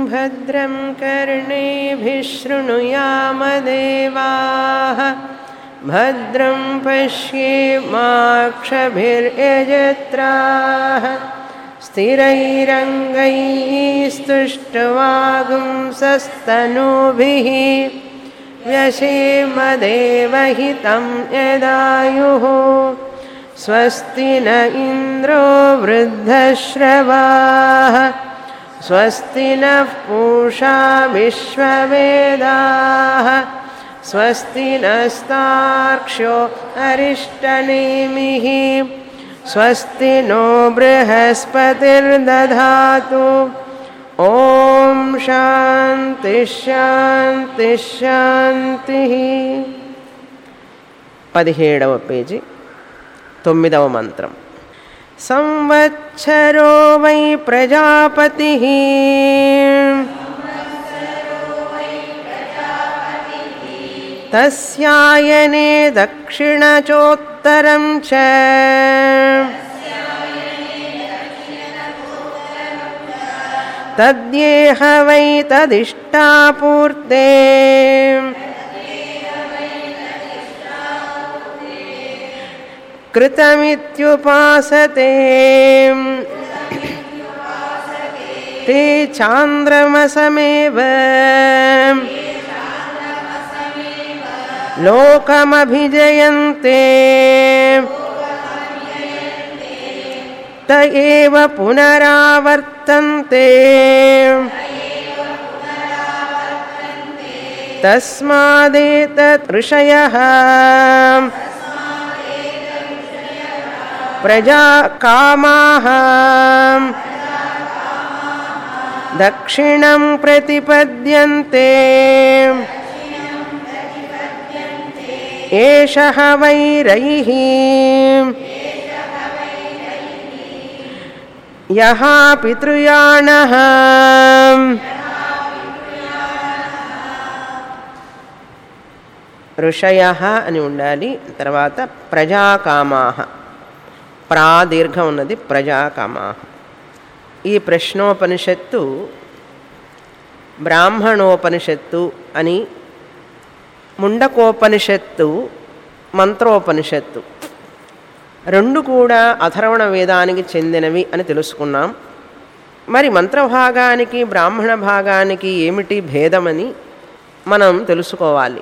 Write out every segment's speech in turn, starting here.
भद्रं कर्णेभिः शृणुयामदेवाः भद्रं पश्येमाक्षभिर्यजत्राः स्थिरैरङ्गैः स्तुष्टवागुंसस्तनूभिः व्यशेमदेवहितं यदायुः स्वस्ति न इन्द्रो वृद्धश्रवाः स्वस्ति नः पूषा विश्ववेदाः स्वस्ति नस्तार्क्ष्यो अरिष्टनेमिः स्वस्ति नो बृहस्पतिर्दधातु ॐ శాంతిశాంతిశాంతి పదిహేడవ పేజీ తొమ్మిదవ మంత్రం సంవత్సరో వై ప్రజాపతి తస్యాయనే దక్షిణచోత్తరం చ తద్యేహ వై తదిష్టాపూర్తే कृतमित्युपासते ते चान्द्रमसमेव लोकमभिजयन्ते त एव पुनरावर्तन्ते तस्मादेतत् ऋषयः प्रजा कामाः दक्षिणं प्रतिपद्यन्ते एषः वैरैः यः पितृयाणः ఋషయ అని ఉండాలి తర్వాత ప్రజాకామాహ ప్రాదీర్ఘం ఉన్నది ప్రజాకామా ఈ ప్రశ్నోపనిషత్తు బ్రాహ్మణోపనిషత్తు అని ముండకోపనిషత్తు మంత్రోపనిషత్తు రెండు కూడా అథర్వణ వేదానికి చెందినవి అని తెలుసుకున్నాం మరి మంత్రభాగానికి బ్రాహ్మణ భాగానికి ఏమిటి భేదమని మనం తెలుసుకోవాలి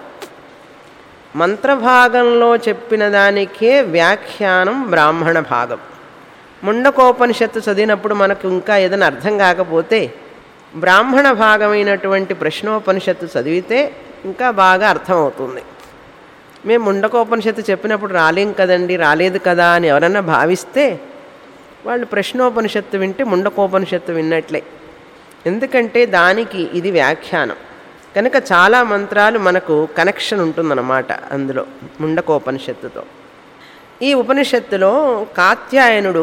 మంత్రభాగంలో చెప్పిన దానికే వ్యాఖ్యానం బ్రాహ్మణ భాగం ముండకోపనిషత్తు చదివినప్పుడు మనకు ఇంకా ఏదైనా అర్థం కాకపోతే బ్రాహ్మణ భాగమైనటువంటి ప్రశ్నోపనిషత్తు చదివితే ఇంకా బాగా అర్థమవుతుంది మేము ముండకోపనిషత్తు చెప్పినప్పుడు రాలేం కదండి రాలేదు కదా అని ఎవరన్నా భావిస్తే వాళ్ళు ప్రశ్నోపనిషత్తు వింటే ముండకోపనిషత్తు విన్నట్లే ఎందుకంటే దానికి ఇది వ్యాఖ్యానం కనుక చాలా మంత్రాలు మనకు కనెక్షన్ ఉంటుందన్నమాట అందులో ముండకోపనిషత్తుతో ఈ ఉపనిషత్తులో కాత్యాయనుడు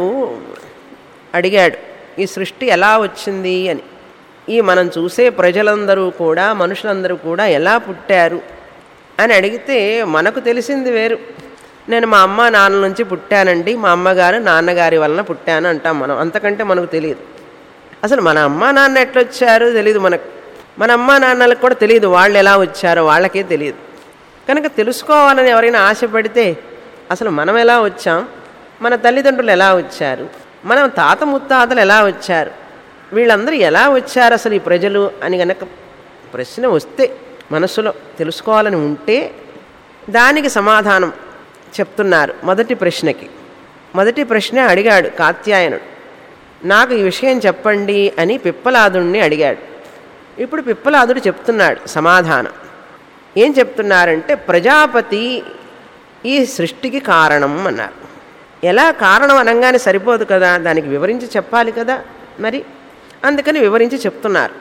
అడిగాడు ఈ సృష్టి ఎలా వచ్చింది అని ఈ మనం చూసే ప్రజలందరూ కూడా మనుషులందరూ కూడా ఎలా పుట్టారు అని అడిగితే మనకు తెలిసింది వేరు నేను మా అమ్మ నాన్న నుంచి పుట్టానండి మా అమ్మగారు నాన్నగారి వలన పుట్టాను అంటాం మనం అంతకంటే మనకు తెలియదు అసలు మన అమ్మ నాన్న ఎట్లొచ్చారో తెలియదు మనకు మన అమ్మ నాన్నలకు కూడా తెలియదు వాళ్ళు ఎలా వచ్చారో వాళ్ళకే తెలియదు కనుక తెలుసుకోవాలని ఎవరైనా ఆశపడితే అసలు మనం ఎలా వచ్చాం మన తల్లిదండ్రులు ఎలా వచ్చారు మన తాత ముత్తాతలు ఎలా వచ్చారు వీళ్ళందరూ ఎలా వచ్చారు అసలు ఈ ప్రజలు అని గనక ప్రశ్న వస్తే మనసులో తెలుసుకోవాలని ఉంటే దానికి సమాధానం చెప్తున్నారు మొదటి ప్రశ్నకి మొదటి ప్రశ్న అడిగాడు కాత్యాయనుడు నాకు ఈ విషయం చెప్పండి అని పిప్పలాదుణ్ణి అడిగాడు ఇప్పుడు పిప్పలాదుడు చెప్తున్నాడు సమాధానం ఏం చెప్తున్నారంటే ప్రజాపతి ఈ సృష్టికి కారణం అన్నారు ఎలా కారణం అనగానే సరిపోదు కదా దానికి వివరించి చెప్పాలి కదా మరి అందుకని వివరించి చెప్తున్నారు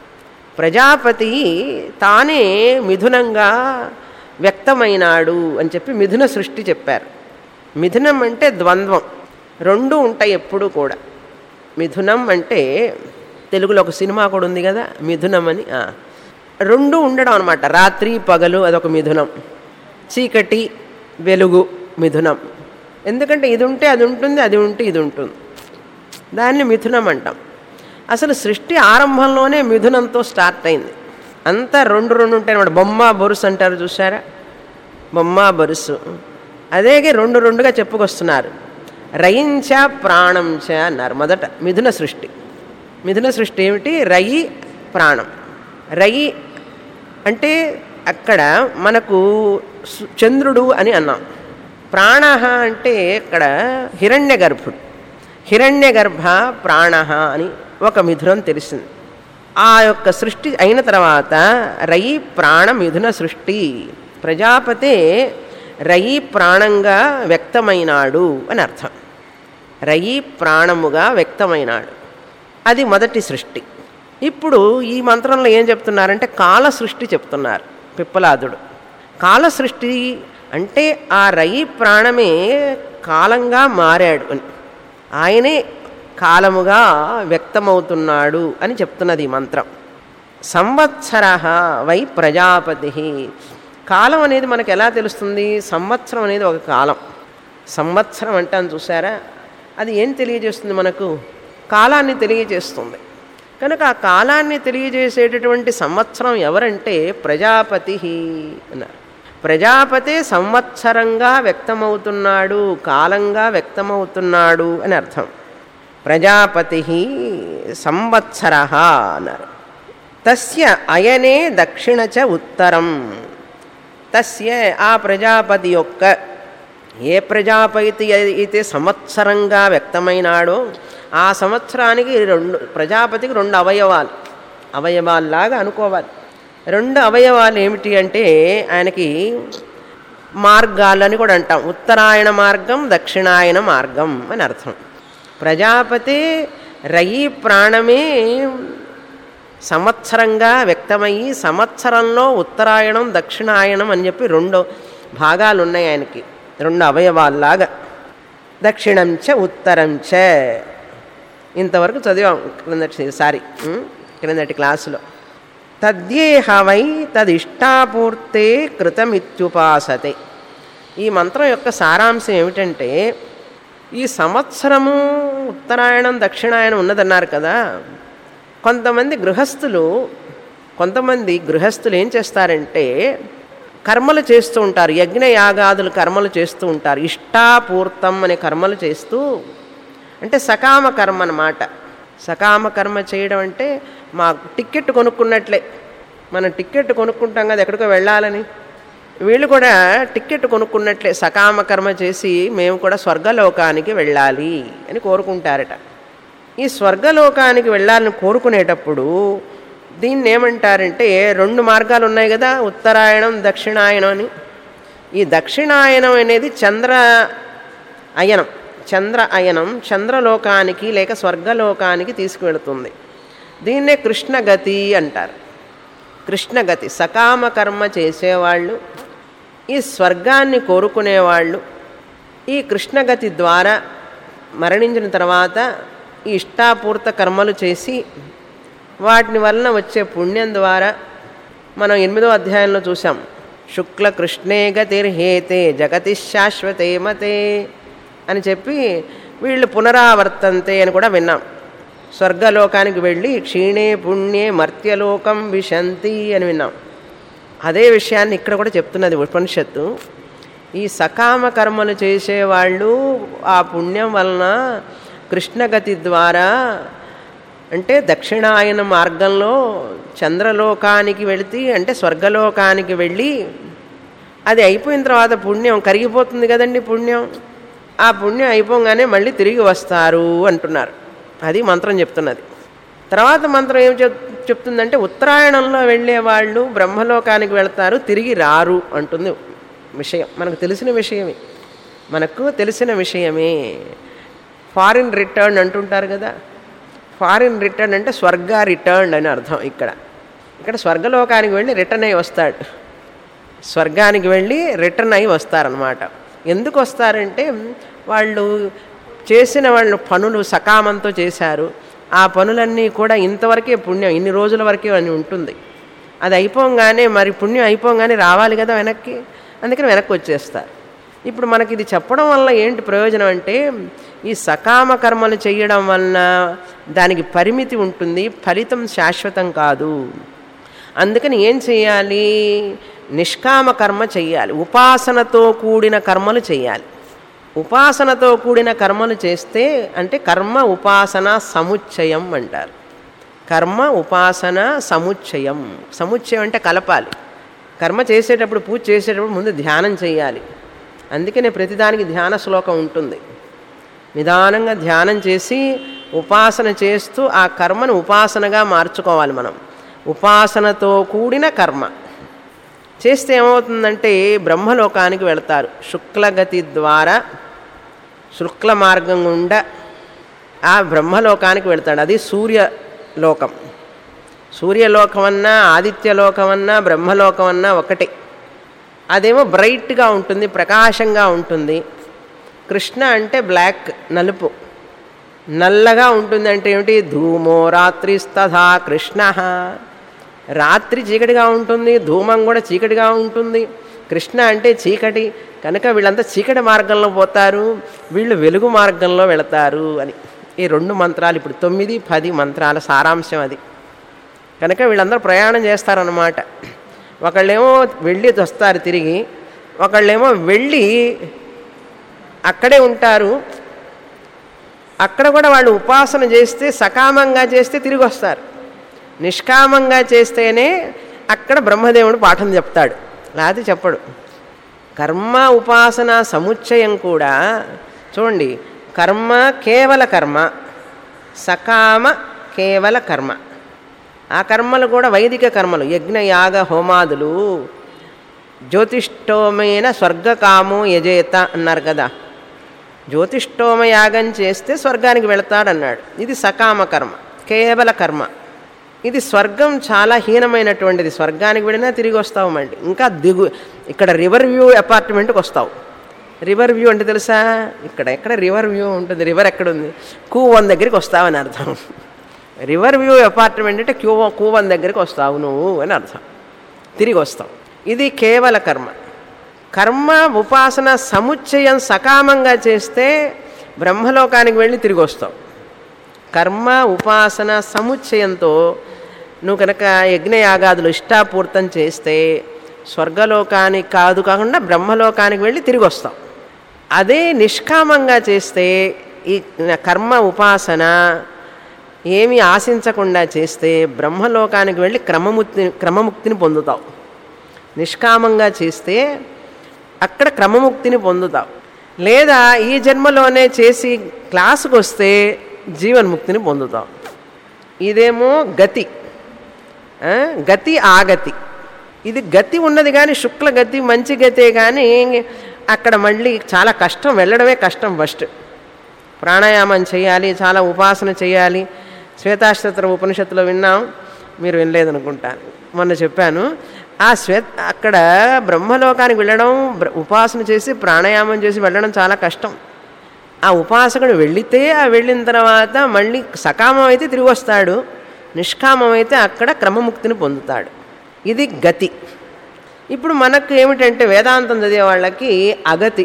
ప్రజాపతి తానే మిథునంగా వ్యక్తమైనాడు అని చెప్పి మిథున సృష్టి చెప్పారు మిథునం అంటే ద్వంద్వం రెండు ఉంటాయి ఎప్పుడూ కూడా మిథునం అంటే తెలుగులో ఒక సినిమా కూడా ఉంది కదా మిథునం అని ఆ. రెండు ఉండడం అనమాట రాత్రి పగలు అదొక మిథునం చీకటి వెలుగు మిథునం ఎందుకంటే ఇది ఉంటే అది ఉంటుంది అది ఉంటే ఇది ఉంటుంది దాన్ని మిథునం అంటాం అసలు సృష్టి ఆరంభంలోనే మిథునంతో స్టార్ట్ అయింది అంతా రెండు రెండు ఉంటాయి అన్నమాట బొమ్మ బొరుసు అంటారు చూసారా బొమ్మ బొరుసు అదేగే రెండు రెండుగా చెప్పుకొస్తున్నారు రయించ ప్రాణంచ అన్నారు మొదట మిథున సృష్టి మిథున సృష్టి ఏమిటి రయి ప్రాణం రయి అంటే అక్కడ మనకు సు- చంద్రుడు అని అన్నాం ప్రాణ అంటే ఇక్కడ హిరణ్య గర్భుడు హిరణ్య గర్భ ప్రాణ అని ఒక మిథునం తెలిసింది ఆ యొక్క సృష్టి అయిన తర్వాత రయి ప్రాణ మిథున సృష్టి ప్రజాపతే రయి ప్రాణంగా వ్యక్తమైనాడు అని అర్థం రయి ప్రాణముగా వ్యక్తమైనాడు అది మొదటి సృష్టి ఇప్పుడు ఈ మంత్రంలో ఏం చెప్తున్నారంటే కాల సృష్టి చెప్తున్నారు పిప్పలాదుడు కాల సృష్టి అంటే ఆ రయి ప్రాణమే కాలంగా మారాడు అని ఆయనే కాలముగా వ్యక్తమవుతున్నాడు అని చెప్తున్నది ఈ మంత్రం సంవత్సర వై ప్రజాపతి కాలం అనేది మనకు ఎలా తెలుస్తుంది సంవత్సరం అనేది ఒక కాలం సంవత్సరం అంటాను చూసారా అది ఏం తెలియజేస్తుంది మనకు కాలాన్ని తెలియజేస్తుంది కనుక ఆ కాలాన్ని తెలియజేసేటటువంటి సంవత్సరం ఎవరంటే ప్రజాపతి అన్నారు ప్రజాపతే సంవత్సరంగా వ్యక్తమవుతున్నాడు కాలంగా వ్యక్తమవుతున్నాడు అని అర్థం ప్రజాపతి సంవత్సర అన్నారు తస్య అయనే దక్షిణ చ ఉత్తరం తస్య ఆ ప్రజాపతి యొక్క ఏ ప్రజాపతి అయితే సంవత్సరంగా వ్యక్తమైనాడో ఆ సంవత్సరానికి రెండు ప్రజాపతికి రెండు అవయవాలు అవయవాల్లాగా అనుకోవాలి రెండు అవయవాలు ఏమిటి అంటే ఆయనకి మార్గాలని కూడా అంటాం ఉత్తరాయణ మార్గం దక్షిణాయన మార్గం అని అర్థం ప్రజాపతి రయి ప్రాణమే సంవత్సరంగా వ్యక్తమయ్యి సంవత్సరంలో ఉత్తరాయణం దక్షిణాయనం అని చెప్పి రెండు భాగాలు ఉన్నాయి ఆయనకి రెండు అవయవాల్లాగా దక్షిణం చ ఉత్తరం చ ఇంతవరకు చదివాం క్రిందటి సారి ఉం? క్రిందటి క్లాసులో తద్యేహ వై తదిష్టాపూర్తే కృతమిత్యుపాసతే ఈ మంత్రం యొక్క సారాంశం ఏమిటంటే ఈ సంవత్సరము ఉత్తరాయణం దక్షిణాయనం ఉన్నదన్నారు కదా కొంతమంది గృహస్థులు కొంతమంది గృహస్థులు ఏం చేస్తారంటే కర్మలు చేస్తూ ఉంటారు యజ్ఞ యాగాదులు కర్మలు చేస్తూ ఉంటారు ఇష్టాపూర్తం అనే కర్మలు చేస్తూ అంటే సకామ కర్మ అన్నమాట సకామ కర్మ చేయడం అంటే మా టికెట్ కొనుక్కున్నట్లే మనం టికెట్ కొనుక్కుంటాం కదా ఎక్కడికో వెళ్ళాలని వీళ్ళు కూడా టికెట్ కొనుక్కున్నట్లే సకామ కర్మ చేసి మేము కూడా స్వర్గలోకానికి వెళ్ళాలి అని కోరుకుంటారట ఈ స్వర్గలోకానికి వెళ్ళాలని కోరుకునేటప్పుడు దీన్ని ఏమంటారంటే రెండు మార్గాలు ఉన్నాయి కదా ఉత్తరాయణం దక్షిణాయనం అని ఈ దక్షిణాయనం అనేది చంద్ర అయనం చంద్ర అయనం చంద్రలోకానికి లేక స్వర్గలోకానికి తీసుకువెళుతుంది దీన్నే కృష్ణగతి అంటారు కృష్ణగతి సకామ కర్మ చేసేవాళ్ళు ఈ స్వర్గాన్ని కోరుకునేవాళ్ళు ఈ కృష్ణగతి ద్వారా మరణించిన తర్వాత ఈ ఇష్టాపూర్త కర్మలు చేసి వాటిని వలన వచ్చే పుణ్యం ద్వారా మనం ఎనిమిదో అధ్యాయంలో చూసాం శుక్ల కృష్ణే గతిర్హేతే జగతి శాశ్వతే మతే అని చెప్పి వీళ్ళు పునరావర్తంతే అని కూడా విన్నాం స్వర్గలోకానికి వెళ్ళి క్షీణే పుణ్యే మర్త్యలోకం విశంతి అని విన్నాం అదే విషయాన్ని ఇక్కడ కూడా చెప్తున్నది ఉపనిషత్తు ఈ సకామ కర్మలు చేసేవాళ్ళు ఆ పుణ్యం వలన కృష్ణగతి ద్వారా అంటే దక్షిణాయన మార్గంలో చంద్రలోకానికి వెళితే అంటే స్వర్గలోకానికి వెళ్ళి అది అయిపోయిన తర్వాత పుణ్యం కరిగిపోతుంది కదండి పుణ్యం ఆ పుణ్యం అయిపోగానే మళ్ళీ తిరిగి వస్తారు అంటున్నారు అది మంత్రం చెప్తున్నది తర్వాత మంత్రం ఏం చెప్ చెప్తుందంటే ఉత్తరాయణంలో వెళ్ళే వాళ్ళు బ్రహ్మలోకానికి వెళ్తారు తిరిగి రారు అంటుంది విషయం మనకు తెలిసిన విషయమే మనకు తెలిసిన విషయమే ఫారిన్ రిటర్న్ అంటుంటారు కదా ఫారిన్ రిటర్న్ అంటే స్వర్గ రిటర్న్ అని అర్థం ఇక్కడ ఇక్కడ స్వర్గలోకానికి వెళ్ళి రిటర్న్ అయి వస్తాడు స్వర్గానికి వెళ్ళి రిటర్న్ అయి వస్తారనమాట ఎందుకు వస్తారంటే వాళ్ళు చేసిన వాళ్ళు పనులు సకామంతో చేశారు ఆ పనులన్నీ కూడా ఇంతవరకే పుణ్యం ఇన్ని రోజుల వరకే అని ఉంటుంది అది అయిపోగానే మరి పుణ్యం అయిపోగానే రావాలి కదా వెనక్కి అందుకని వెనక్కి వచ్చేస్తారు ఇప్పుడు మనకి ఇది చెప్పడం వల్ల ఏంటి ప్రయోజనం అంటే ఈ సకామ కర్మలు చేయడం వలన దానికి పరిమితి ఉంటుంది ఫలితం శాశ్వతం కాదు అందుకని ఏం చేయాలి నిష్కామ కర్మ చేయాలి ఉపాసనతో కూడిన కర్మలు చేయాలి ఉపాసనతో కూడిన కర్మలు చేస్తే అంటే కర్మ ఉపాసన సముచ్చయం అంటారు కర్మ ఉపాసన సముచ్చయం సముచ్చయం అంటే కలపాలి కర్మ చేసేటప్పుడు పూజ చేసేటప్పుడు ముందు ధ్యానం చేయాలి అందుకనే ప్రతిదానికి ధ్యాన శ్లోకం ఉంటుంది నిదానంగా ధ్యానం చేసి ఉపాసన చేస్తూ ఆ కర్మను ఉపాసనగా మార్చుకోవాలి మనం ఉపాసనతో కూడిన కర్మ చేస్తే ఏమవుతుందంటే బ్రహ్మలోకానికి వెళతారు శుక్లగతి ద్వారా శుక్ల మార్గం గుండా ఆ బ్రహ్మలోకానికి వెళ్తాడు అది సూర్యలోకం సూర్యలోకం అన్నా ఆదిత్యలోకం అన్నా బ్రహ్మలోకం అన్నా ఒకటే అదేమో బ్రైట్గా ఉంటుంది ప్రకాశంగా ఉంటుంది కృష్ణ అంటే బ్లాక్ నలుపు నల్లగా ఉంటుంది అంటే ఏమిటి ధూమో రాత్రిస్తథా కృష్ణ రాత్రి చీకటిగా ఉంటుంది ధూమం కూడా చీకటిగా ఉంటుంది కృష్ణ అంటే చీకటి కనుక వీళ్ళంతా చీకటి మార్గంలో పోతారు వీళ్ళు వెలుగు మార్గంలో వెళతారు అని ఈ రెండు మంత్రాలు ఇప్పుడు తొమ్మిది పది మంత్రాల సారాంశం అది కనుక వీళ్ళందరూ ప్రయాణం చేస్తారన్నమాట ఒకళ్ళేమో వెళ్ళి వస్తారు తిరిగి ఒకళ్ళేమో వెళ్ళి అక్కడే ఉంటారు అక్కడ కూడా వాళ్ళు ఉపాసన చేస్తే సకామంగా చేస్తే తిరిగి వస్తారు నిష్కామంగా చేస్తేనే అక్కడ బ్రహ్మదేవుడు పాఠం చెప్తాడు లేకపోతే చెప్పడు కర్మ ఉపాసన సముచ్చయం కూడా చూడండి కర్మ కేవల కర్మ సకామ కేవల కర్మ ఆ కర్మలు కూడా వైదిక కర్మలు యజ్ఞ యాగ హోమాదులు జ్యోతిష్టోమైన స్వర్గకామో యజేత అన్నారు కదా జ్యోతిష్టోమ యాగం చేస్తే స్వర్గానికి వెళతాడన్నాడు ఇది సకామ కర్మ కేవల కర్మ ఇది స్వర్గం చాలా హీనమైనటువంటిది స్వర్గానికి వెళ్ళినా తిరిగి వస్తావు మళ్ళీ ఇంకా దిగు ఇక్కడ రివర్ వ్యూ అపార్ట్మెంట్కి వస్తావు రివర్ వ్యూ అంటే తెలుసా ఇక్కడ ఎక్కడ రివర్ వ్యూ ఉంటుంది రివర్ ఎక్కడుంది కూవన్ దగ్గరికి వస్తావని అర్థం రివర్ వ్యూ అపార్ట్మెంట్ అంటే క్యూ కూవన్ దగ్గరికి వస్తావు నువ్వు అని అర్థం తిరిగి వస్తావు ఇది కేవల కర్మ కర్మ ఉపాసన సముచ్చయం సకామంగా చేస్తే బ్రహ్మలోకానికి వెళ్ళి తిరిగి వస్తావు కర్మ ఉపాసన సముచ్చయంతో నువ్వు కనుక యజ్ఞయాగాదులు ఇష్టాపూర్తం చేస్తే స్వర్గలోకానికి కాదు కాకుండా బ్రహ్మలోకానికి వెళ్ళి తిరిగి వస్తావు అదే నిష్కామంగా చేస్తే ఈ కర్మ ఉపాసన ఏమీ ఆశించకుండా చేస్తే బ్రహ్మలోకానికి వెళ్ళి క్రమముక్తి క్రమముక్తిని పొందుతావు నిష్కామంగా చేస్తే అక్కడ క్రమముక్తిని పొందుతావు లేదా ఈ జన్మలోనే చేసి క్లాసుకు వస్తే జీవన్ముక్తిని పొందుతాం ఇదేమో గతి ఆ, గతి ఆగతి ఇది గతి ఉన్నది కానీ శుక్ల గతి మంచి గతే కానీ అక్కడ మళ్ళీ చాలా కష్టం వెళ్ళడమే కష్టం ఫస్ట్ ప్రాణాయామం చేయాలి చాలా ఉపాసన చేయాలి శ్వేతాశ్వత్ర ఉపనిషత్తులో విన్నాం మీరు వినలేదనుకుంటాను మొన్న చెప్పాను ఆ శ్వేత అక్కడ బ్రహ్మలోకానికి వెళ్ళడం బ్ర- ఉపాసన చేసి ప్రాణాయామం చేసి వెళ్ళడం చాలా కష్టం ఆ ఉపాసకుడు వెళ్ళితే ఆ వెళ్ళిన తర్వాత మళ్ళీ సకామం అయితే తిరిగి వస్తాడు నిష్కామం అయితే అక్కడ క్రమముక్తిని పొందుతాడు ఇది గతి ఇప్పుడు మనకు ఏమిటంటే వేదాంతం చదివే వాళ్ళకి అగతి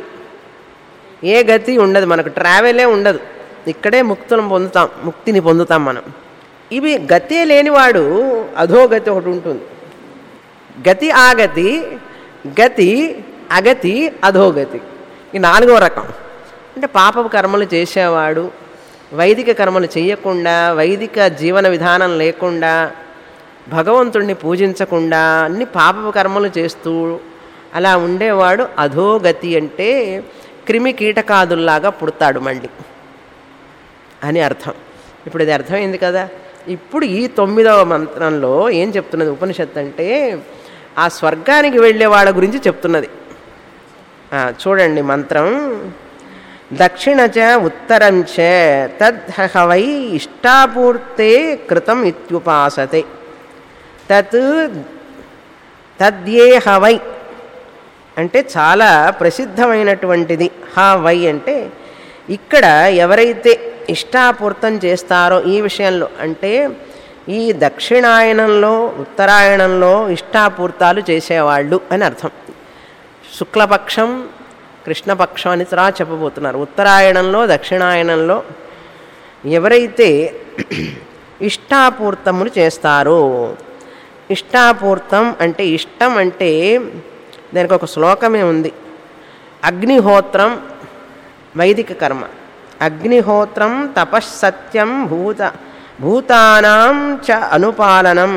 ఏ గతి ఉండదు మనకు ట్రావెలే ఉండదు ఇక్కడే ముక్తులను పొందుతాం ముక్తిని పొందుతాం మనం ఇవి గతే లేనివాడు అధోగతి ఒకటి ఉంటుంది గతి ఆగతి గతి అగతి అధోగతి ఈ నాలుగో రకం అంటే పాపపు కర్మలు చేసేవాడు వైదిక కర్మలు చేయకుండా వైదిక జీవన విధానం లేకుండా భగవంతుడిని పూజించకుండా అన్ని పాపపు కర్మలు చేస్తూ అలా ఉండేవాడు అధోగతి అంటే క్రిమి కీటకాదుల్లాగా పుడతాడు మళ్ళీ అని అర్థం ఇప్పుడు ఇది అర్థమైంది కదా ఇప్పుడు ఈ తొమ్మిదవ మంత్రంలో ఏం చెప్తున్నది ఉపనిషత్తు అంటే ఆ స్వర్గానికి వెళ్ళే వాళ్ళ గురించి చెప్తున్నది ఆ, చూడండి మంత్రం దక్షిణ చ ఉత్తరం చ తద్హవై ఇష్టాపూర్తే కృతం ఇత్యుపాసతే తత్ తద్యే హవై అంటే చాలా ప్రసిద్ధమైనటువంటిది హా వై అంటే ఇక్కడ ఎవరైతే ఇష్టాపూర్తం చేస్తారో ఈ విషయంలో అంటే ఈ దక్షిణాయనంలో ఉత్తరాయణంలో ఇష్టాపూర్తాలు చేసేవాళ్ళు అని అర్థం శుక్లపక్షం కృష్ణపక్షం అని తర్వాత చెప్పబోతున్నారు ఉత్తరాయణంలో దక్షిణాయనంలో ఎవరైతే ఇష్టాపూర్తములు చేస్తారో ఇష్టాపూర్తం అంటే ఇష్టం అంటే దానికి ఒక శ్లోకమే ఉంది అగ్నిహోత్రం వైదిక కర్మ అగ్నిహోత్రం తపస్సత్యం భూత భూతానాం చ అనుపాలనం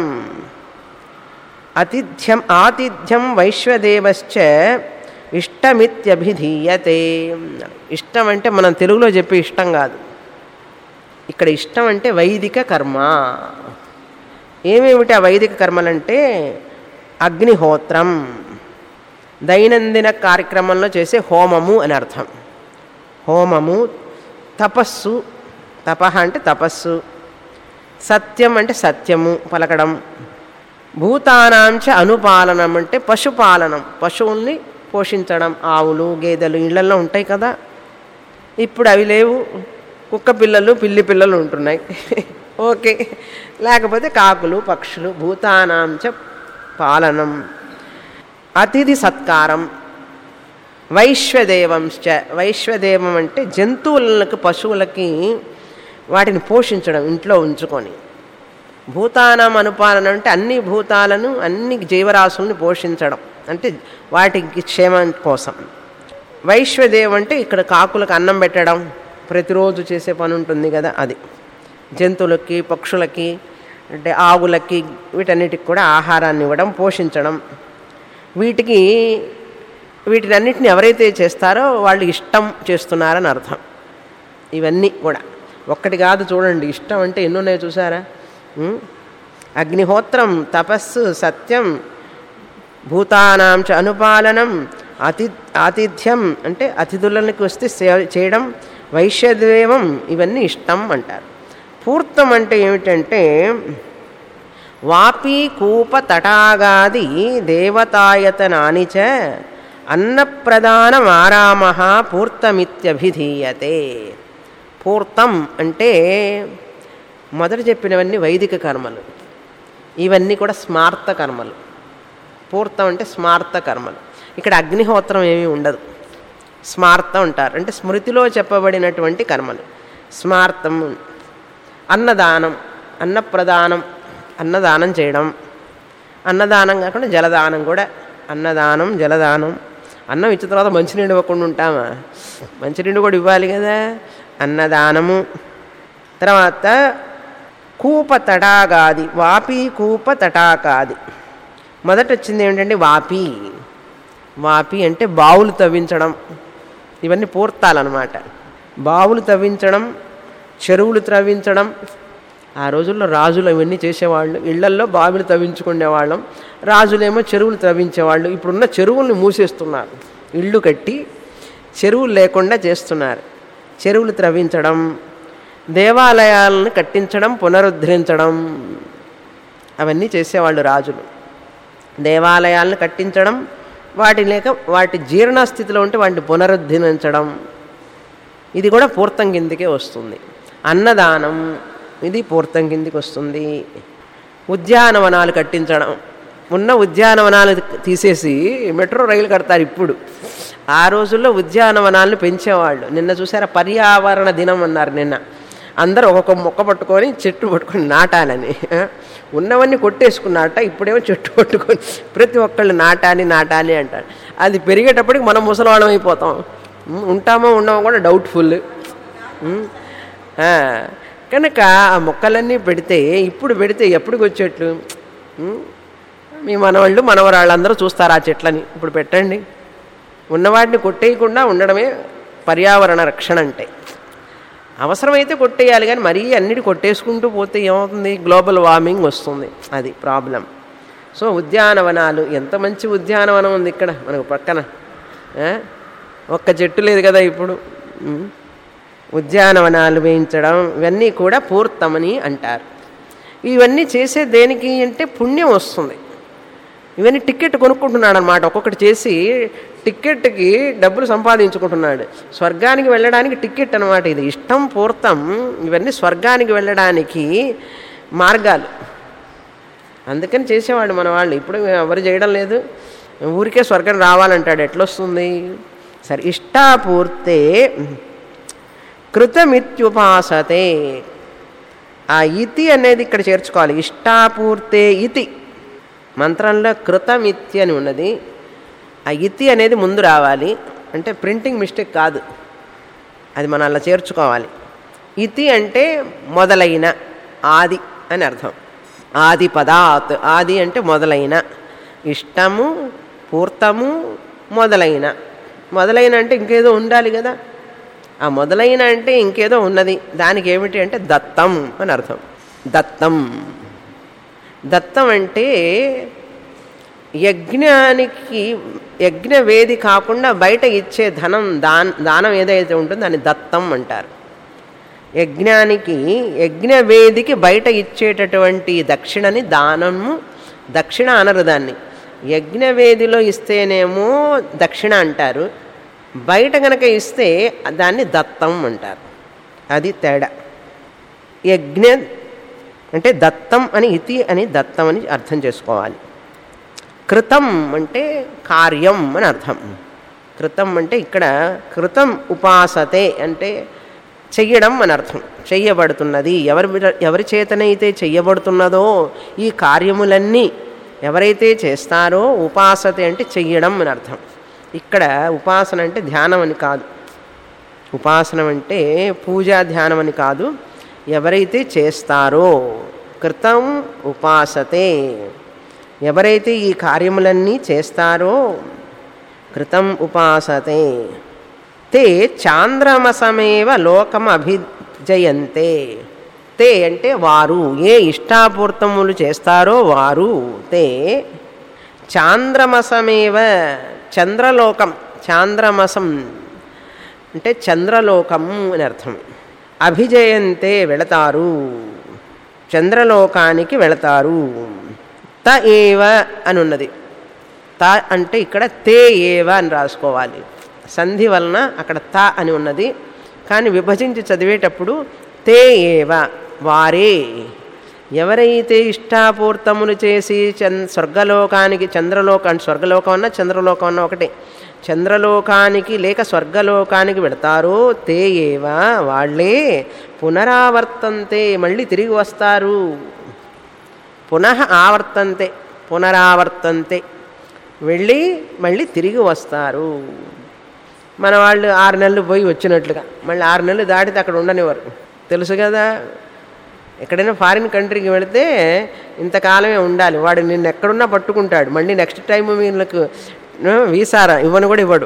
అతిథ్యం ఆతిథ్యం వైశ్వదేవశ్చ ఇష్టమిత్యభిధీయతే ఇష్టం అంటే మనం తెలుగులో చెప్పే ఇష్టం కాదు ఇక్కడ ఇష్టం అంటే వైదిక కర్మ ఏమేమిటి ఆ వైదిక కర్మలంటే అగ్నిహోత్రం దైనందిన కార్యక్రమంలో చేసే హోమము అని అర్థం హోమము తపస్సు తపహ అంటే తపస్సు సత్యం అంటే సత్యము పలకడం భూతానాంచ అనుపాలనం అంటే పశుపాలనం పశువుల్ని పోషించడం ఆవులు గేదెలు ఇళ్లలో ఉంటాయి కదా ఇప్పుడు అవి లేవు కుక్క పిల్లలు పిల్లి పిల్లలు ఉంటున్నాయి ఓకే లేకపోతే కాకులు పక్షులు భూతానాంచ పాలనం అతిథి సత్కారం వైశ్వదేవంశ్చ వైశ్వదేవం అంటే జంతువులకు పశువులకి వాటిని పోషించడం ఇంట్లో ఉంచుకొని భూతానం అనుపాలన అంటే అన్ని భూతాలను అన్ని జీవరాశుల్ని పోషించడం అంటే వాటికి క్షేమం కోసం వైశ్వదేవం అంటే ఇక్కడ కాకులకు అన్నం పెట్టడం ప్రతిరోజు చేసే పని ఉంటుంది కదా అది జంతువులకి పక్షులకి అంటే ఆవులకి వీటన్నిటికి కూడా ఆహారాన్ని ఇవ్వడం పోషించడం వీటికి వీటినన్నిటిని ఎవరైతే చేస్తారో వాళ్ళు ఇష్టం చేస్తున్నారని అర్థం ఇవన్నీ కూడా ఒక్కటి కాదు చూడండి ఇష్టం అంటే ఎన్ని ఉన్నాయో చూసారా ఉం? అగ్నిహోత్రం తపస్సు సత్యం భూతానాం చ అనుపాలనం అతి ఆతిథ్యం అంటే అతిథులకి వస్తే సేవ చేయడం వైశ్యదేవం ఇవన్నీ ఇష్టం అంటారు పూర్తం అంటే ఏమిటంటే వాపి కూప తటాగాది దేవతాయతనాని చ అన్నప్రదానమారామ పూర్తమిత్యభిధీయతే పూర్తం అంటే మొదట చెప్పినవన్నీ వైదిక కర్మలు ఇవన్నీ కూడా స్మార్త కర్మలు పూర్తం అంటే స్మార్త కర్మలు ఇక్కడ అగ్నిహోత్రం ఏమీ ఉండదు స్మార్తం అంటారు అంటే స్మృతిలో చెప్పబడినటువంటి కర్మలు స్మార్తం అన్నదానం అన్నప్రదానం అన్నదానం చేయడం అన్నదానం కాకుండా జలదానం కూడా అన్నదానం జలదానం అన్నం ఇచ్చిన తర్వాత మంచినీళ్ళు ఇవ్వకుండా ఉంటామా మంచినీళ్ళు కూడా ఇవ్వాలి కదా అన్నదానము తర్వాత కూప తటాగాది వాపి కూప తటాకాది మొదట వచ్చింది ఏమిటంటే వాపి వాపి అంటే బావులు తవ్వించడం ఇవన్నీ పూర్తాలన్నమాట బావులు తవ్వించడం చెరువులు త్రవ్వించడం ఆ రోజుల్లో రాజులు ఇవన్నీ చేసేవాళ్ళు ఇళ్లల్లో బావిలు తవ్వించుకునేవాళ్ళం రాజులేమో చెరువులు త్రవ్వించేవాళ్ళు ఇప్పుడున్న చెరువుల్ని మూసేస్తున్నారు ఇళ్ళు కట్టి చెరువులు లేకుండా చేస్తున్నారు చెరువులు త్రవ్వించడం దేవాలయాలను కట్టించడం పునరుద్ధరించడం అవన్నీ చేసేవాళ్ళు రాజులు దేవాలయాలను కట్టించడం వాటి లేక వాటి జీర్ణస్థితిలో ఉంటే వాటిని పునరుద్ధరించడం ఇది కూడా పూర్తం కిందికే వస్తుంది అన్నదానం ఇది పూర్తం కిందికి వస్తుంది ఉద్యానవనాలు కట్టించడం ఉన్న ఉద్యానవనాలు తీసేసి మెట్రో రైలు కడతారు ఇప్పుడు ఆ రోజుల్లో ఉద్యానవనాలను పెంచేవాళ్ళు నిన్న చూసారా పర్యావరణ దినం అన్నారు నిన్న అందరూ ఒక్కొక్క మొక్క పట్టుకొని చెట్టు పట్టుకొని నాటాలని ఆ? ఉన్నవన్నీ కొట్టేసుకున్నట్ట ఇప్పుడేమో చెట్టు పట్టుకొని ప్రతి ఒక్కళ్ళు నాటాలి నాటాలి అంటారు అది పెరిగేటప్పటికి మనం ముసలివాళ్ళం అయిపోతాం ఉం, ఉంటామో ఉండమో కూడా డౌట్ఫుల్ ఉం? ఆ, కనుక ఆ మొక్కలన్నీ పెడితే ఇప్పుడు పెడితే ఎప్పటికి వచ్చేట్లు ఉం? మీ మనవాళ్ళు మనవరాళ్ళందరూ చూస్తారు ఆ చెట్లని ఇప్పుడు పెట్టండి ఉన్నవాటిని కొట్టేయకుండా ఉండడమే పర్యావరణ రక్షణ అంటే అవసరమైతే కొట్టేయాలి కానీ మరీ అన్నిటి కొట్టేసుకుంటూ పోతే ఏమవుతుంది గ్లోబల్ వార్మింగ్ వస్తుంది అది ప్రాబ్లం సో ఉద్యానవనాలు ఎంత మంచి ఉద్యానవనం ఉంది ఇక్కడ మనకు పక్కన ఆ? ఒక్క చెట్టు లేదు కదా ఇప్పుడు ఉం. ఉద్యానవనాలు వేయించడం ఇవన్నీ కూడా పూర్తమని అంటారు ఇవన్నీ చేసే దేనికి అంటే పుణ్యం వస్తుంది ఇవన్నీ టికెట్ కొనుక్కుంటున్నాడు అనమాట ఒక్కొక్కటి చేసి టిక్కెట్కి డబ్బులు సంపాదించుకుంటున్నాడు స్వర్గానికి వెళ్ళడానికి టికెట్ అనమాట ఇది ఇష్టం పూర్తం ఇవన్నీ స్వర్గానికి వెళ్ళడానికి మార్గాలు అందుకని చేసేవాళ్ళు మన వాళ్ళు ఇప్పుడు ఎవరు చేయడం లేదు ఊరికే స్వర్గం రావాలంటాడు ఎట్లొస్తుంది సరే ఇష్టాపూర్తే కృతమిత్యుపాసతే ఆ ఇతి అనేది ఇక్కడ చేర్చుకోవాలి ఇష్టాపూర్తే ఇతి మంత్రంలో కృతమితి అని ఉన్నది ఆ ఇతి అనేది ముందు రావాలి అంటే ప్రింటింగ్ మిస్టేక్ కాదు అది మనం అలా చేర్చుకోవాలి ఇతి అంటే మొదలైన ఆది అని అర్థం ఆది పదాత్ ఆది అంటే మొదలైన ఇష్టము పూర్తము మొదలైన మొదలైన అంటే ఇంకేదో ఉండాలి కదా ఆ మొదలైన అంటే ఇంకేదో ఉన్నది దానికి ఏమిటి అంటే దత్తం అని అర్థం దత్తం దత్తం అంటే యజ్ఞానికి యజ్ఞవేది కాకుండా బయట ఇచ్చే ధనం దాన్ దానం ఏదైతే ఉంటుందో దాన్ని దత్తం అంటారు యజ్ఞానికి యజ్ఞవేదికి బయట ఇచ్చేటటువంటి దక్షిణని దానము దక్షిణ అనరు దాన్ని యజ్ఞవేదిలో ఇస్తేనేమో దక్షిణ అంటారు బయట గనక ఇస్తే దాన్ని దత్తం అంటారు అది తేడా యజ్ఞ అంటే దత్తం అని ఇతి అని దత్తం అని అర్థం చేసుకోవాలి కృతం అంటే కార్యం అని అర్థం కృతం అంటే ఇక్కడ కృతం ఉపాసతే అంటే చెయ్యడం అని అర్థం చెయ్యబడుతున్నది ఎవరి ఎవరి చేతనైతే చెయ్యబడుతున్నదో ఈ కార్యములన్నీ ఎవరైతే చేస్తారో ఉపాసతే అంటే చెయ్యడం అని అర్థం ఇక్కడ ఉపాసన అంటే ధ్యానం అని కాదు ఉపాసనం అంటే పూజా ధ్యానం అని కాదు ఎవరైతే చేస్తారో కృతం ఉపాసతే ఎవరైతే ఈ కార్యములన్నీ చేస్తారో కృతం ఉపాసతే తే చాంద్రమసమేవ లోకం అభిజయంతే తే అంటే వారు ఏ ఇష్టాపూర్తములు చేస్తారో వారు తే చాంద్రమసమేవ చంద్రలోకం చాంద్రమసం అంటే చంద్రలోకం అని అర్థం అభిజయంతే వెళతారు చంద్రలోకానికి వెళతారు త ఏవ అని ఉన్నది త అంటే ఇక్కడ తే ఏవ అని రాసుకోవాలి సంధి వలన అక్కడ త అని ఉన్నది కానీ విభజించి చదివేటప్పుడు తే ఏవ వారే ఎవరైతే ఇష్టాపూర్తములు చేసి చం స్వర్గలోకానికి చంద్రలోకం స్వర్గలోకం అన్నా చంద్రలోకం అన్నా ఒకటే చంద్రలోకానికి లేక స్వర్గలోకానికి వెడతారో తే ఏవ వాళ్ళే పునరావర్తంతే మళ్ళీ తిరిగి వస్తారు పునః ఆవర్తంతే పునరావర్తంతే వెళ్ళి మళ్ళీ తిరిగి వస్తారు మన వాళ్ళు ఆరు నెలలు పోయి వచ్చినట్లుగా మళ్ళీ ఆరు నెలలు దాటితే అక్కడ ఉండనివారు తెలుసు కదా ఎక్కడైనా ఫారిన్ కంట్రీకి వెళితే ఇంతకాలమే ఉండాలి వాడు నిన్ను ఎక్కడున్నా పట్టుకుంటాడు మళ్ళీ నెక్స్ట్ టైం వీళ్ళకు వీసారా ఇవ్వను కూడా ఇవ్వడు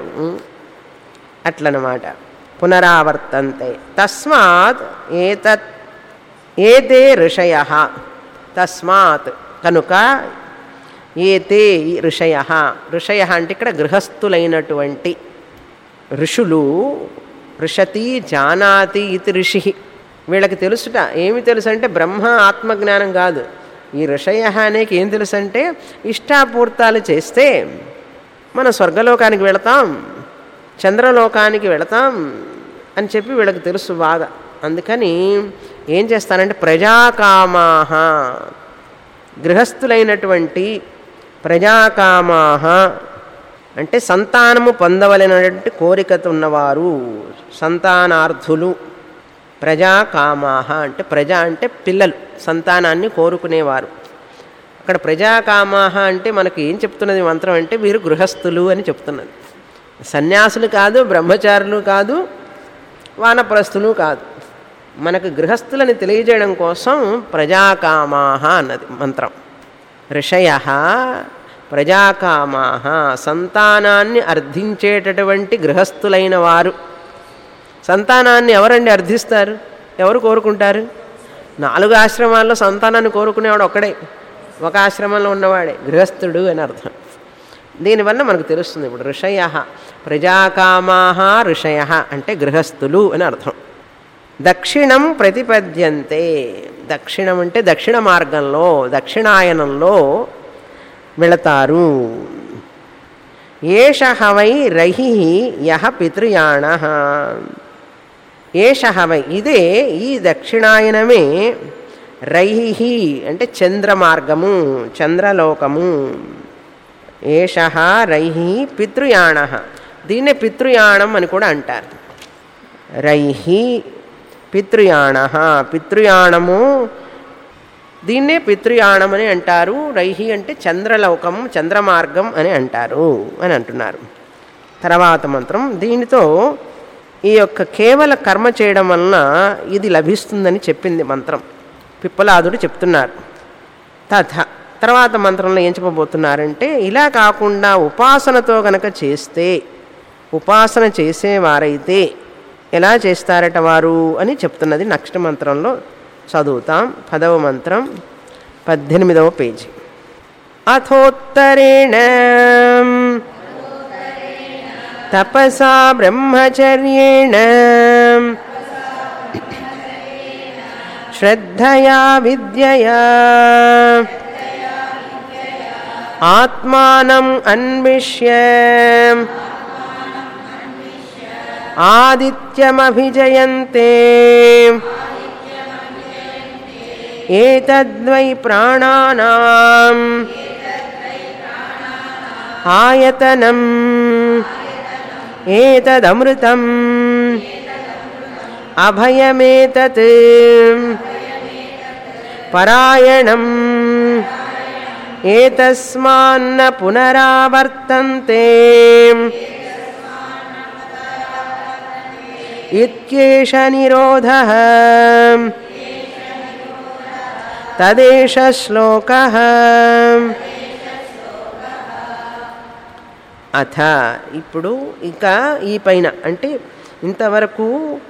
అట్లనమాట పునరావర్తంతే తస్మాత్ ఏతత్ ఏతే ఋషయ తస్మాత్ కనుక ఏతే ఋషయ ఋషయ అంటే ఇక్కడ గృహస్థులైనటువంటి ఋషులు ఋషతి జానాతి ఇది ఋషి వీళ్ళకి తెలుసుట ఏమి తెలుసు అంటే బ్రహ్మ ఆత్మజ్ఞానం కాదు ఈ ఋషయ అనేకి ఏం తెలుసు అంటే ఇష్టాపూర్తాలు చేస్తే మనం స్వర్గలోకానికి వెళతాం చంద్రలోకానికి వెళతాం అని చెప్పి వీళ్ళకి తెలుసు బాగా అందుకని ఏం చేస్తారంటే ప్రజాకామాహ గృహస్థులైనటువంటి ప్రజాకామాహ అంటే సంతానము పొందవలనటువంటి కోరికతో ఉన్నవారు సంతానార్థులు ప్రజాకామాహ అంటే ప్రజా అంటే పిల్లలు సంతానాన్ని కోరుకునేవారు అక్కడ ప్రజాకామాహ అంటే మనకు ఏం చెప్తున్నది మంత్రం అంటే వీరు గృహస్థులు అని చెప్తున్నది సన్యాసులు కాదు బ్రహ్మచారులు కాదు వానప్రస్థులు కాదు మనకు గృహస్థులని తెలియజేయడం కోసం ప్రజాకామాహ అన్నది మంత్రం ఋషయ ప్రజాకామాహ సంతానాన్ని అర్థించేటటువంటి గృహస్థులైన వారు సంతానాన్ని ఎవరండి అర్థిస్తారు ఎవరు కోరుకుంటారు నాలుగు ఆశ్రమాల్లో సంతానాన్ని కోరుకునేవాడు ఒక్కడే ఒక ఆశ్రమంలో ఉన్నవాడే గృహస్థుడు అని అర్థం దీనివల్ల మనకు తెలుస్తుంది ఇప్పుడు ఋషయ ప్రజాకామాహ ఋషయ అంటే గృహస్థులు అని అర్థం దక్షిణం ప్రతిపద్యంతే దక్షిణం అంటే దక్షిణ మార్గంలో దక్షిణాయనంలో వెళతారు ఏష వై రహి యహ పితృయాణ ఏష వై ఇదే ఈ దక్షిణాయనమే రైహి అంటే చంద్రమార్గము చంద్రలోకము ఏష రైహి పితృయాణ దీన్నే పితృయాణం అని కూడా అంటారు రైహి పితృయాణ పితృయాణము దీన్నే పితృయాణం అని అంటారు రైహి అంటే చంద్రలోకం చంద్రమార్గం అని అంటారు అని అంటున్నారు తర్వాత మంత్రం దీనితో ఈ యొక్క కేవల కర్మ చేయడం వలన ఇది లభిస్తుందని చెప్పింది మంత్రం పిప్పలాదుడు చెప్తున్నారు తథ తర్వాత మంత్రంలో ఏం చెప్పబోతున్నారంటే ఇలా కాకుండా ఉపాసనతో గనక చేస్తే ఉపాసన చేసేవారైతే ఎలా చేస్తారట వారు అని చెప్తున్నది నెక్స్ట్ మంత్రంలో చదువుతాం పదవ మంత్రం పద్దెనిమిదవ పేజీ అథోత్తరేణ తపసా బ్రహ్మచర్యేణ శ్రద్ధయా విద్యయా ఆత్మానం అన్విష్య ఆదిత్యమభిజయంతే ఏతద్వై ప్రాణానాం ఆయతనం ఏతదమృతం అభయమేతత్ పరాయణం ఏతస్మాన్న పునరావర్తంతే ఇత్యేష నిరోధ తదేష శ్లోక అథ ఇప్పుడు ఇంకా ఈ పైన అంటే ఇంతవరకు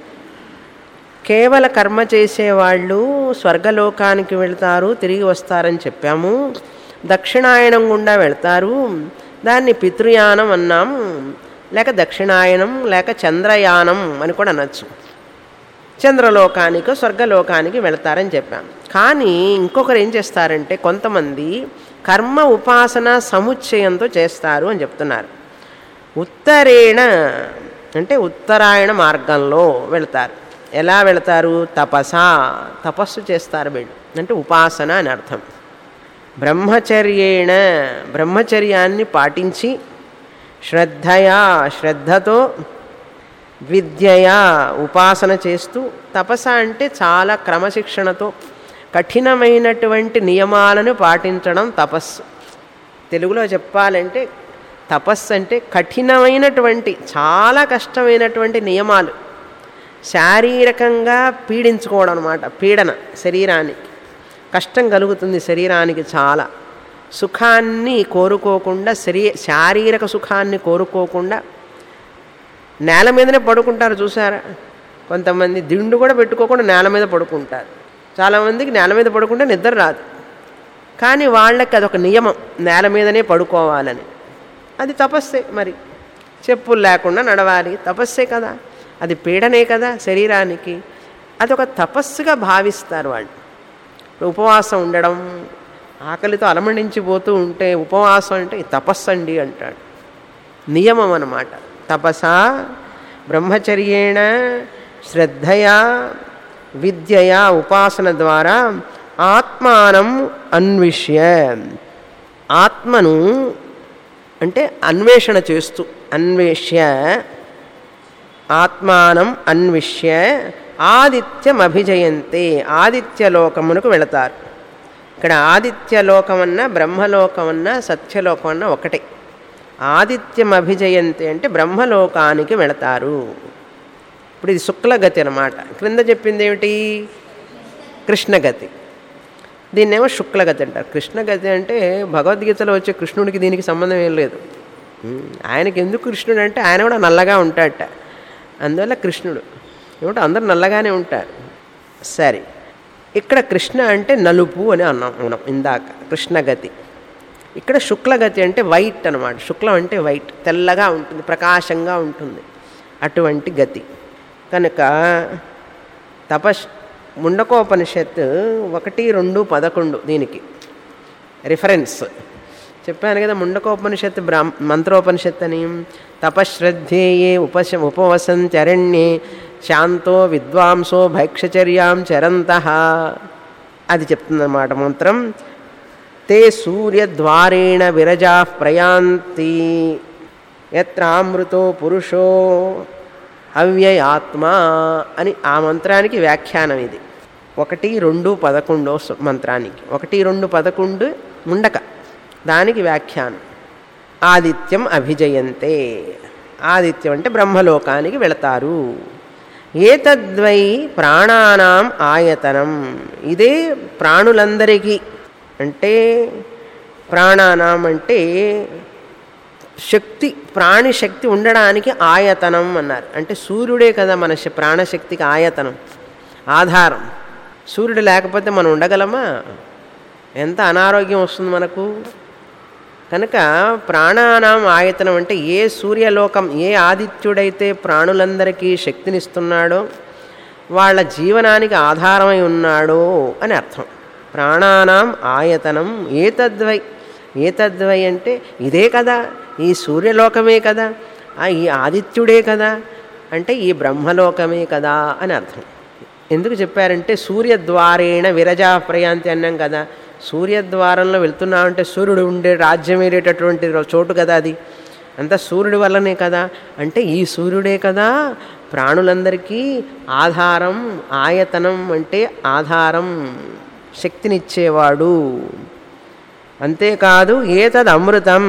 కేవల కర్మ చేసేవాళ్ళు స్వర్గలోకానికి వెళ్తారు తిరిగి వస్తారని చెప్పాము దక్షిణాయనం గుండా వెళ్తారు దాన్ని పితృయానం అన్నాం లేక దక్షిణాయనం లేక చంద్రయానం అని కూడా అనొచ్చు చంద్రలోకానికి స్వర్గలోకానికి వెళతారని చెప్పాం కానీ ఇంకొకరు ఏం చేస్తారంటే కొంతమంది కర్మ ఉపాసన సముచ్చయంతో చేస్తారు అని చెప్తున్నారు ఉత్తరేణ అంటే ఉత్తరాయణ మార్గంలో వెళతారు ఎలా వెళతారు తపస తపస్సు చేస్తారు వీళ్ళు అంటే ఉపాసన అని అర్థం బ్రహ్మచర్యేణ బ్రహ్మచర్యాన్ని పాటించి శ్రద్ధయా శ్రద్ధతో విద్యయా ఉపాసన చేస్తూ తపస అంటే చాలా క్రమశిక్షణతో కఠినమైనటువంటి నియమాలను పాటించడం తపస్సు తెలుగులో చెప్పాలంటే తపస్సు అంటే కఠినమైనటువంటి చాలా కష్టమైనటువంటి నియమాలు శారీరకంగా పీడించుకోవడం అనమాట పీడన శరీరానికి కష్టం కలుగుతుంది శరీరానికి చాలా సుఖాన్ని కోరుకోకుండా శరీ శారీరక సుఖాన్ని కోరుకోకుండా నేల మీదనే పడుకుంటారు చూసారా కొంతమంది దిండు కూడా పెట్టుకోకుండా నేల మీద పడుకుంటారు చాలామందికి నేల మీద పడుకుంటే నిద్ర రాదు కానీ వాళ్ళకి అదొక నియమం నేల మీదనే పడుకోవాలని అది తపస్సే మరి చెప్పులు లేకుండా నడవాలి తపస్సే కదా అది పీడనే కదా శరీరానికి అదొక తపస్సుగా భావిస్తారు వాళ్ళు ఉపవాసం ఉండడం ఆకలితో అలమడించిపోతూ ఉంటే ఉపవాసం అంటే తపస్సు అండి అంటాడు నియమం అన్నమాట తపస బ్రహ్మచర్యేణ శ్రద్ధయా విద్యయా ఉపాసన ద్వారా ఆత్మానం అన్విష్య ఆత్మను అంటే అన్వేషణ చేస్తూ అన్వేష్య ఆత్మానం అన్విష్య ఆదిత్యం అభిజయంతే ఆదిత్యలోకమునకు వెళతారు ఇక్కడ ఆదిత్యలోకమన్నా బ్రహ్మలోకమన్నా సత్యలోకమన్నా ఒకటే ఆదిత్యం అభిజయంతే అంటే బ్రహ్మలోకానికి వెళతారు ఇప్పుడు ఇది శుక్లగతి అనమాట క్రింద చెప్పింది ఏమిటి కృష్ణగతి దీన్నేమో శుక్లగతి అంటారు కృష్ణగతి అంటే భగవద్గీతలో వచ్చే కృష్ణుడికి దీనికి సంబంధం ఏం లేదు ఉమ్, ఆయనకి ఎందుకు కృష్ణుడు అంటే ఆయన కూడా నల్లగా ఉంటాడట అందువల్ల కృష్ణుడు ఏమిటో అందరు నల్లగానే ఉంటారు సరే ఇక్కడ కృష్ణ అంటే నలుపు అని అన్నాం మనం ఇందాక కృష్ణగతి ఇక్కడ శుక్లగతి అంటే వైట్ అనమాట శుక్లం అంటే వైట్ తెల్లగా ఉంటుంది ప్రకాశంగా ఉంటుంది అటువంటి గతి కనుక తపస్ ముండకోపనిషత్ ఒకటి రెండు పదకొండు దీనికి రిఫరెన్స్ చెప్పాను కదా ముండకోపనిషత్ బ్రాహ్మ మంత్రోపనిషత్ అని తపశ్రద్ధేయే ఉపశ ఉపవసంత్యరణ్యే శాంతో విద్వాంసో భైక్షచర్యాం చరంత అది చెప్తుందన్నమాట మంత్రం తే సూర్యద్వారేణ విరజా ప్రయాంతి ఎత్రామృతో పురుషో అవ్యయాత్మ అని ఆ మంత్రానికి వ్యాఖ్యానం ఇది ఒకటి రెండు పదకొండో స- మంత్రానికి ఒకటి రెండు పదకొండు ముండక దానికి వ్యాఖ్యానం ఆదిత్యం అభిజయంతే ఆదిత్యం అంటే బ్రహ్మలోకానికి వెళతారు ఏతద్వై ప్రాణానాం ఆయతనం ఇదే ప్రాణులందరికీ అంటే ప్రాణానాం అంటే శక్తి ప్రాణిశక్తి ఉండడానికి ఆయతనం అన్నారు అంటే సూర్యుడే కదా మన శ- ప్రాణశక్తికి ఆయతనం ఆధారం సూర్యుడు లేకపోతే మనం ఉండగలమా ఎంత అనారోగ్యం వస్తుంది మనకు కనుక ప్రాణానాం ఆయతనం అంటే ఏ సూర్యలోకం ఏ ఆదిత్యుడైతే ప్రాణులందరికీ శక్తినిస్తున్నాడో వాళ్ళ జీవనానికి ఆధారమై ఉన్నాడో అని అర్థం ప్రాణానాం ఆయతనం ఏతద్వై ఏతద్వై అంటే ఇదే కదా ఈ సూర్యలోకమే కదా ఆ ఈ ఆదిత్యుడే కదా అంటే ఈ బ్రహ్మలోకమే కదా అని అర్థం ఎందుకు చెప్పారంటే సూర్యద్వారేణ విరజా ప్రయాంతి అన్నాం కదా సూర్యద్వారంలో వెళ్తున్నామంటే సూర్యుడు ఉండే రాజ్యం వెళ్ళేటటువంటి చోటు కదా అది అంతా సూర్యుడి వల్లనే కదా అంటే ఈ సూర్యుడే కదా ప్రాణులందరికీ ఆధారం ఆయతనం అంటే ఆధారం శక్తినిచ్చేవాడు అంతేకాదు ఏతద్ అమృతం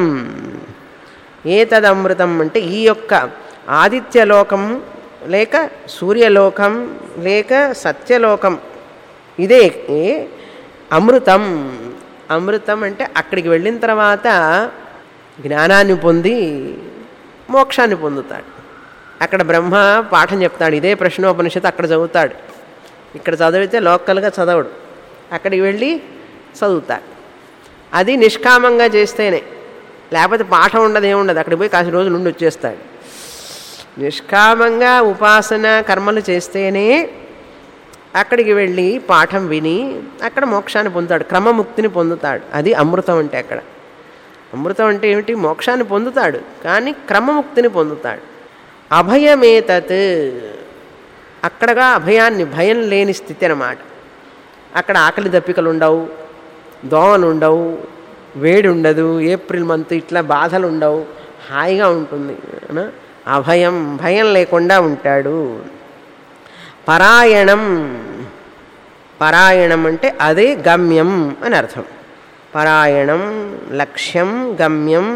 ఏతద్ అమృతం అంటే ఈ యొక్క ఆదిత్యలోకం లేక సూర్యలోకం లేక సత్యలోకం ఇదే ఏ అమృతం అమృతం అంటే అక్కడికి వెళ్ళిన తర్వాత జ్ఞానాన్ని పొంది మోక్షాన్ని పొందుతాడు అక్కడ బ్రహ్మ పాఠం చెప్తాడు ఇదే ప్రశ్నోపనిషత్తు అక్కడ చదువుతాడు ఇక్కడ చదివితే లోకల్గా చదవడు అక్కడికి వెళ్ళి చదువుతాడు అది నిష్కామంగా చేస్తేనే లేకపోతే పాఠం ఉండదు ఏముండదు అక్కడికి పోయి కాసి రోజులు నుండి వచ్చేస్తాడు నిష్కామంగా ఉపాసన కర్మలు చేస్తేనే అక్కడికి వెళ్ళి పాఠం విని అక్కడ మోక్షాన్ని పొందుతాడు క్రమముక్తిని పొందుతాడు అది అమృతం అంటే అక్కడ అమృతం అంటే ఏమిటి మోక్షాన్ని పొందుతాడు కానీ క్రమముక్తిని పొందుతాడు అభయమేతత్ అక్కడగా అభయాన్ని భయం లేని స్థితి అన్నమాట అక్కడ ఆకలి దప్పికలు ఉండవు దోమలు ఉండవు వేడి ఉండదు ఏప్రిల్ మంత్ ఇట్లా బాధలు ఉండవు హాయిగా ఉంటుంది అవునా? అభయం భయం లేకుండా ఉంటాడు పరాయణం పరాయణం అంటే అదే గమ్యం అని అర్థం పరాయణం లక్ష్యం గమ్యం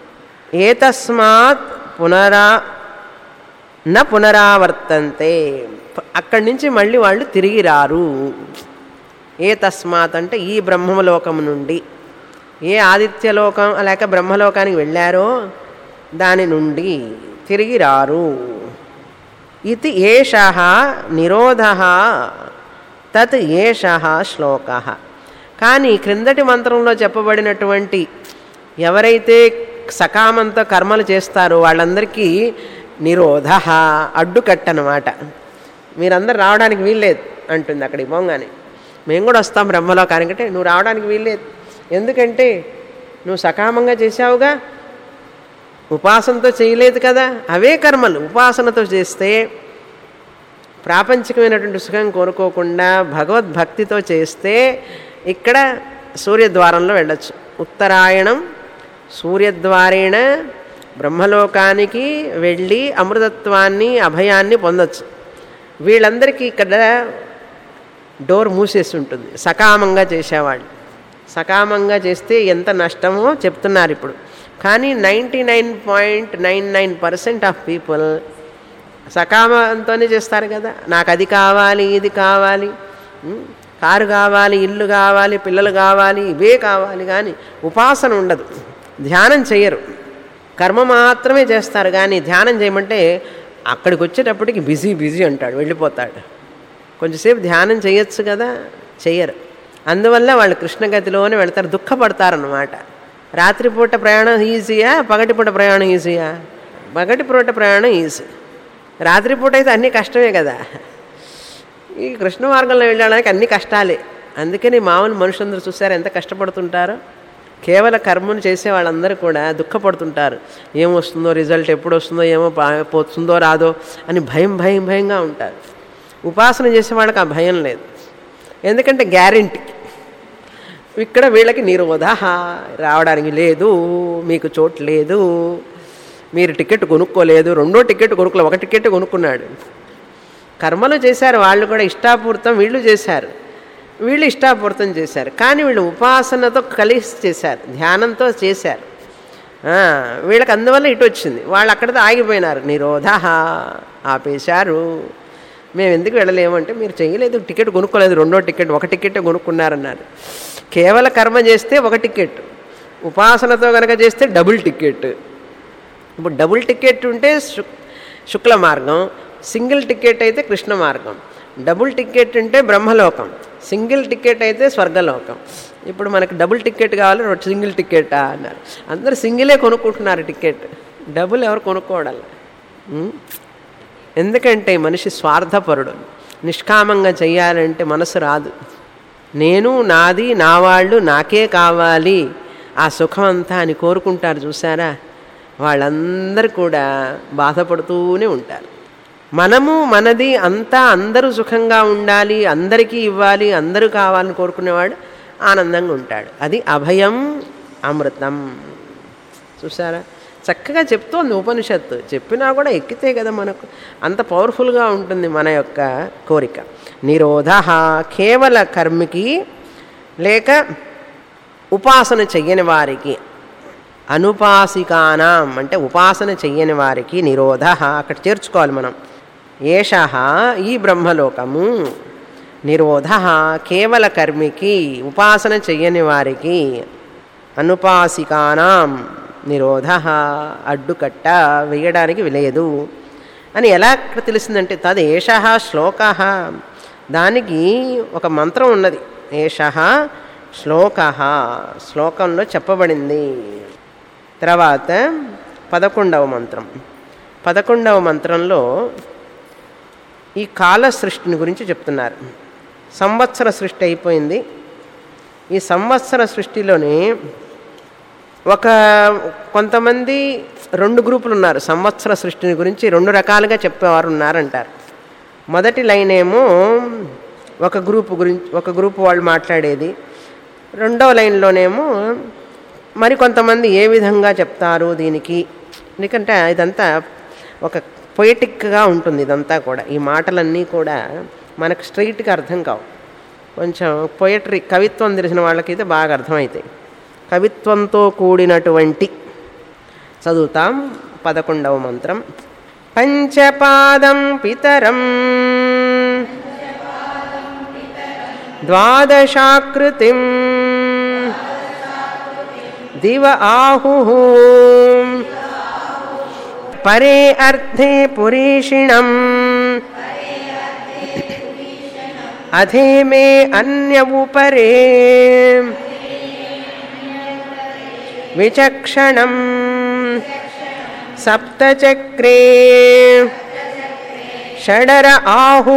ఏతస్మాత్ పునరా న పునరావర్తంతే అక్కడి నుంచి మళ్ళీ వాళ్ళు తిరిగి రారు ఏ తస్మాత్ అంటే ఈ బ్రహ్మలోకం నుండి ఏ ఆదిత్యలోకం లేక బ్రహ్మలోకానికి వెళ్ళారో దాని నుండి తిరిగి రారు ఇది ఏష నిరోధ తత్ ఏష శ్లోక కానీ క్రిందటి మంత్రంలో చెప్పబడినటువంటి ఎవరైతే సకామంతో కర్మలు చేస్తారో వాళ్ళందరికీ నిరోధ అడ్డుకట్టనమాట మీరందరూ రావడానికి వీల్లేదు అంటుంది అక్కడికి పోగానే మేము కూడా వస్తాం బ్రహ్మలోకానికి అంటే నువ్వు రావడానికి వీల్లేదు ఎందుకంటే నువ్వు సకామంగా చేశావుగా ఉపాసనతో చేయలేదు కదా అవే కర్మలు ఉపాసనతో చేస్తే ప్రాపంచికమైనటువంటి సుఖం కోరుకోకుండా భగవద్భక్తితో చేస్తే ఇక్కడ సూర్యద్వారంలో వెళ్ళొచ్చు ఉత్తరాయణం సూర్యద్వారేణ బ్రహ్మలోకానికి వెళ్ళి అమృతత్వాన్ని అభయాన్ని పొందొచ్చు వీళ్ళందరికీ ఇక్కడ డోర్ మూసేసి ఉంటుంది సకామంగా చేసేవాళ్ళు సకామంగా చేస్తే ఎంత నష్టమో చెప్తున్నారు ఇప్పుడు కానీ ninety nine point nine nine percent of people సకామంతోనే చేస్తారు కదా నాకు అది కావాలి ఇది కావాలి ఉమ్, కారు కావాలి ఇల్లు కావాలి పిల్లలు కావాలి ఇవే కావాలి కానీ ఉపాసన ఉండదు ధ్యానం చేయరు కర్మ మాత్రమే చేస్తారు కానీ ధ్యానం చేయమంటే అక్కడికి వచ్చేటప్పటికి బిజీ బిజీ అంటాడు వెళ్ళిపోతాడు కొంచెంసేపు ధ్యానం చేయొచ్చు కదా చెయ్యరు అందువల్ల వాళ్ళు కృష్ణగతిలోనే వెళ్తారు దుఃఖపడతారన్నమాట రాత్రిపూట ప్రయాణం ఈజీయా పగటిపూట ప్రయాణం ఈజీయా పగటిపూట ప్రయాణం ఈజీ రాత్రిపూట అయితే అన్నీ కష్టమే కదా ఈ కృష్ణ మార్గంలో వెళ్ళడానికి అన్ని కష్టాలే అందుకని మామూలు మనుషులందరూ చూసారు ఎంత కష్టపడుతుంటారో కేవల కర్మను చేసే వాళ్ళందరూ కూడా దుఃఖపడుతుంటారు ఏమొస్తుందో రిజల్ట్ ఎప్పుడు వస్తుందో ఏమో పా- పోతుందో రాదో అని భయం భయం భయంగా ఉంటారు ఉపాసన చేసే వాళ్ళకి ఆ భయం లేదు ఎందుకంటే గ్యారెంటీ ఇక్కడ వీళ్ళకి నిరోధ రావడానికి లేదు మీకు చోటు లేదు మీరు టికెట్ కొనుక్కోలేదు రెండో టికెట్ కొనుక్కోలేదు ఒక టికెట్ కొనుక్కున్నాడు కర్మలు చేశారు వాళ్ళు కూడా ఇష్టాపూర్తం వీళ్ళు చేశారు వీళ్ళు ఇష్టాపూర్తం చేశారు కానీ వీళ్ళు ఉపాసనతో కలిసి చేశారు ధ్యానంతో చేశారు ఆ, వీళ్ళకి అందువల్ల ఇటు వచ్చింది వాళ్ళు అక్కడితో ఆగిపోయినారు నిరోధ ఆపేశారు మేము ఎందుకు వెళ్ళలేమంటే మీరు చేయలేదు టికెట్ కొనుక్కోలేదు రెండో టికెట్ ఒక టికెట్ కొనుక్కున్నారన్నారు కేవల కర్మ చేస్తే ఒక టికెట్ ఉపాసనతో కనుక చేస్తే డబుల్ టికెట్ ఇప్పుడు డబుల్ టికెట్ ఉంటే శుక్ శుక్ల మార్గం సింగిల్ టికెట్ అయితే కృష్ణ మార్గం డబుల్ టికెట్ ఉంటే బ్రహ్మలోకం సింగిల్ టికెట్ అయితే స్వర్గలోకం ఇప్పుడు మనకి డబుల్ టికెట్ కావాలి రెండు సింగిల్ టికెటా అన్నారు అందరు సింగిలే కొనుక్కుంటున్నారు టికెట్ డబుల్ ఎవరు కొనుక్కోవడాలి ఉం? ఎందుకంటే మనిషి స్వార్థపరుడు నిష్కామంగా చెయ్యాలంటే మనసు రాదు నేను నాది నా వాళ్ళు నాకే కావాలి ఆ సుఖం అంతా అని కోరుకుంటారు చూసారా వాళ్ళందరూ కూడా బాధపడుతూనే ఉంటారు మనము మనది అంతా అందరూ సుఖంగా ఉండాలి అందరికీ ఇవ్వాలి అందరూ కావాలని కోరుకునేవాడు ఆనందంగా ఉంటాడు అది అభయం అమృతం చూసారా చక్కగా చెప్తోంది ఉపనిషత్తు చెప్పినా కూడా ఎక్కితే కదా మనకు అంత పవర్ఫుల్గా ఉంటుంది మన యొక్క కోరిక నిరోధ కేవల కర్మికి లేక ఉపాసన చెయ్యని వారికి అనుపాసికానాం అంటే ఉపాసన చెయ్యని వారికి నిరోధ అక్కడ చేర్చుకోవాలి మనం ఏష ఈ బ్రహ్మలోకము నిరోధ కేవల కర్మికి ఉపాసన చెయ్యని వారికి అనుపాసికానాం నిరోధ అడ్డుకట్ట వేయడానికి లేదు అని ఎలా తెలిసిందంటే తది ఏష శ్లోక దానికి ఒక మంత్రం ఉన్నది ఏష శ్లోక శ్లోకంలో చెప్పబడింది తర్వాత పదకొండవ మంత్రం పదకొండవ మంత్రంలో ఈ కాల సృష్టిని గురించి చెప్తున్నారు సంవత్సర సృష్టి అయిపోయింది ఈ సంవత్సర సృష్టిలోనే ఒక కొంతమంది రెండు గ్రూపులు ఉన్నారు సంవత్సర సృష్టిని గురించి రెండు రకాలుగా చెప్పేవారు ఉన్నారంటారు మొదటి లైన్ ఏమో ఒక గ్రూపు గురించి ఒక గ్రూపు వాళ్ళు మాట్లాడేది రెండవ లైన్లోనేమో మరి కొంతమంది ఏ విధంగా చెప్తారు దీనికి ఎందుకంటే ఇదంతా ఒక పొయిటిక్గా ఉంటుంది ఇదంతా కూడా ఈ మాటలన్నీ కూడా మనకు స్ట్రైట్గా అర్థం కావు కొంచెం పొయట్రీ కవిత్వం తెలిసిన వాళ్ళకైతే బాగా అర్థమవుతాయి కవిత్వంతో కూడినటువంటి చదువుతాం పదకొండవ మంత్రం పంచపాదం పితరం ద్వాదశాకృతిం దివ ఆహు పరే అర్థే పురీషిణం అధే మే అన్యవుపరే విచక్షణం సప్తచక్రే షడర ఆహు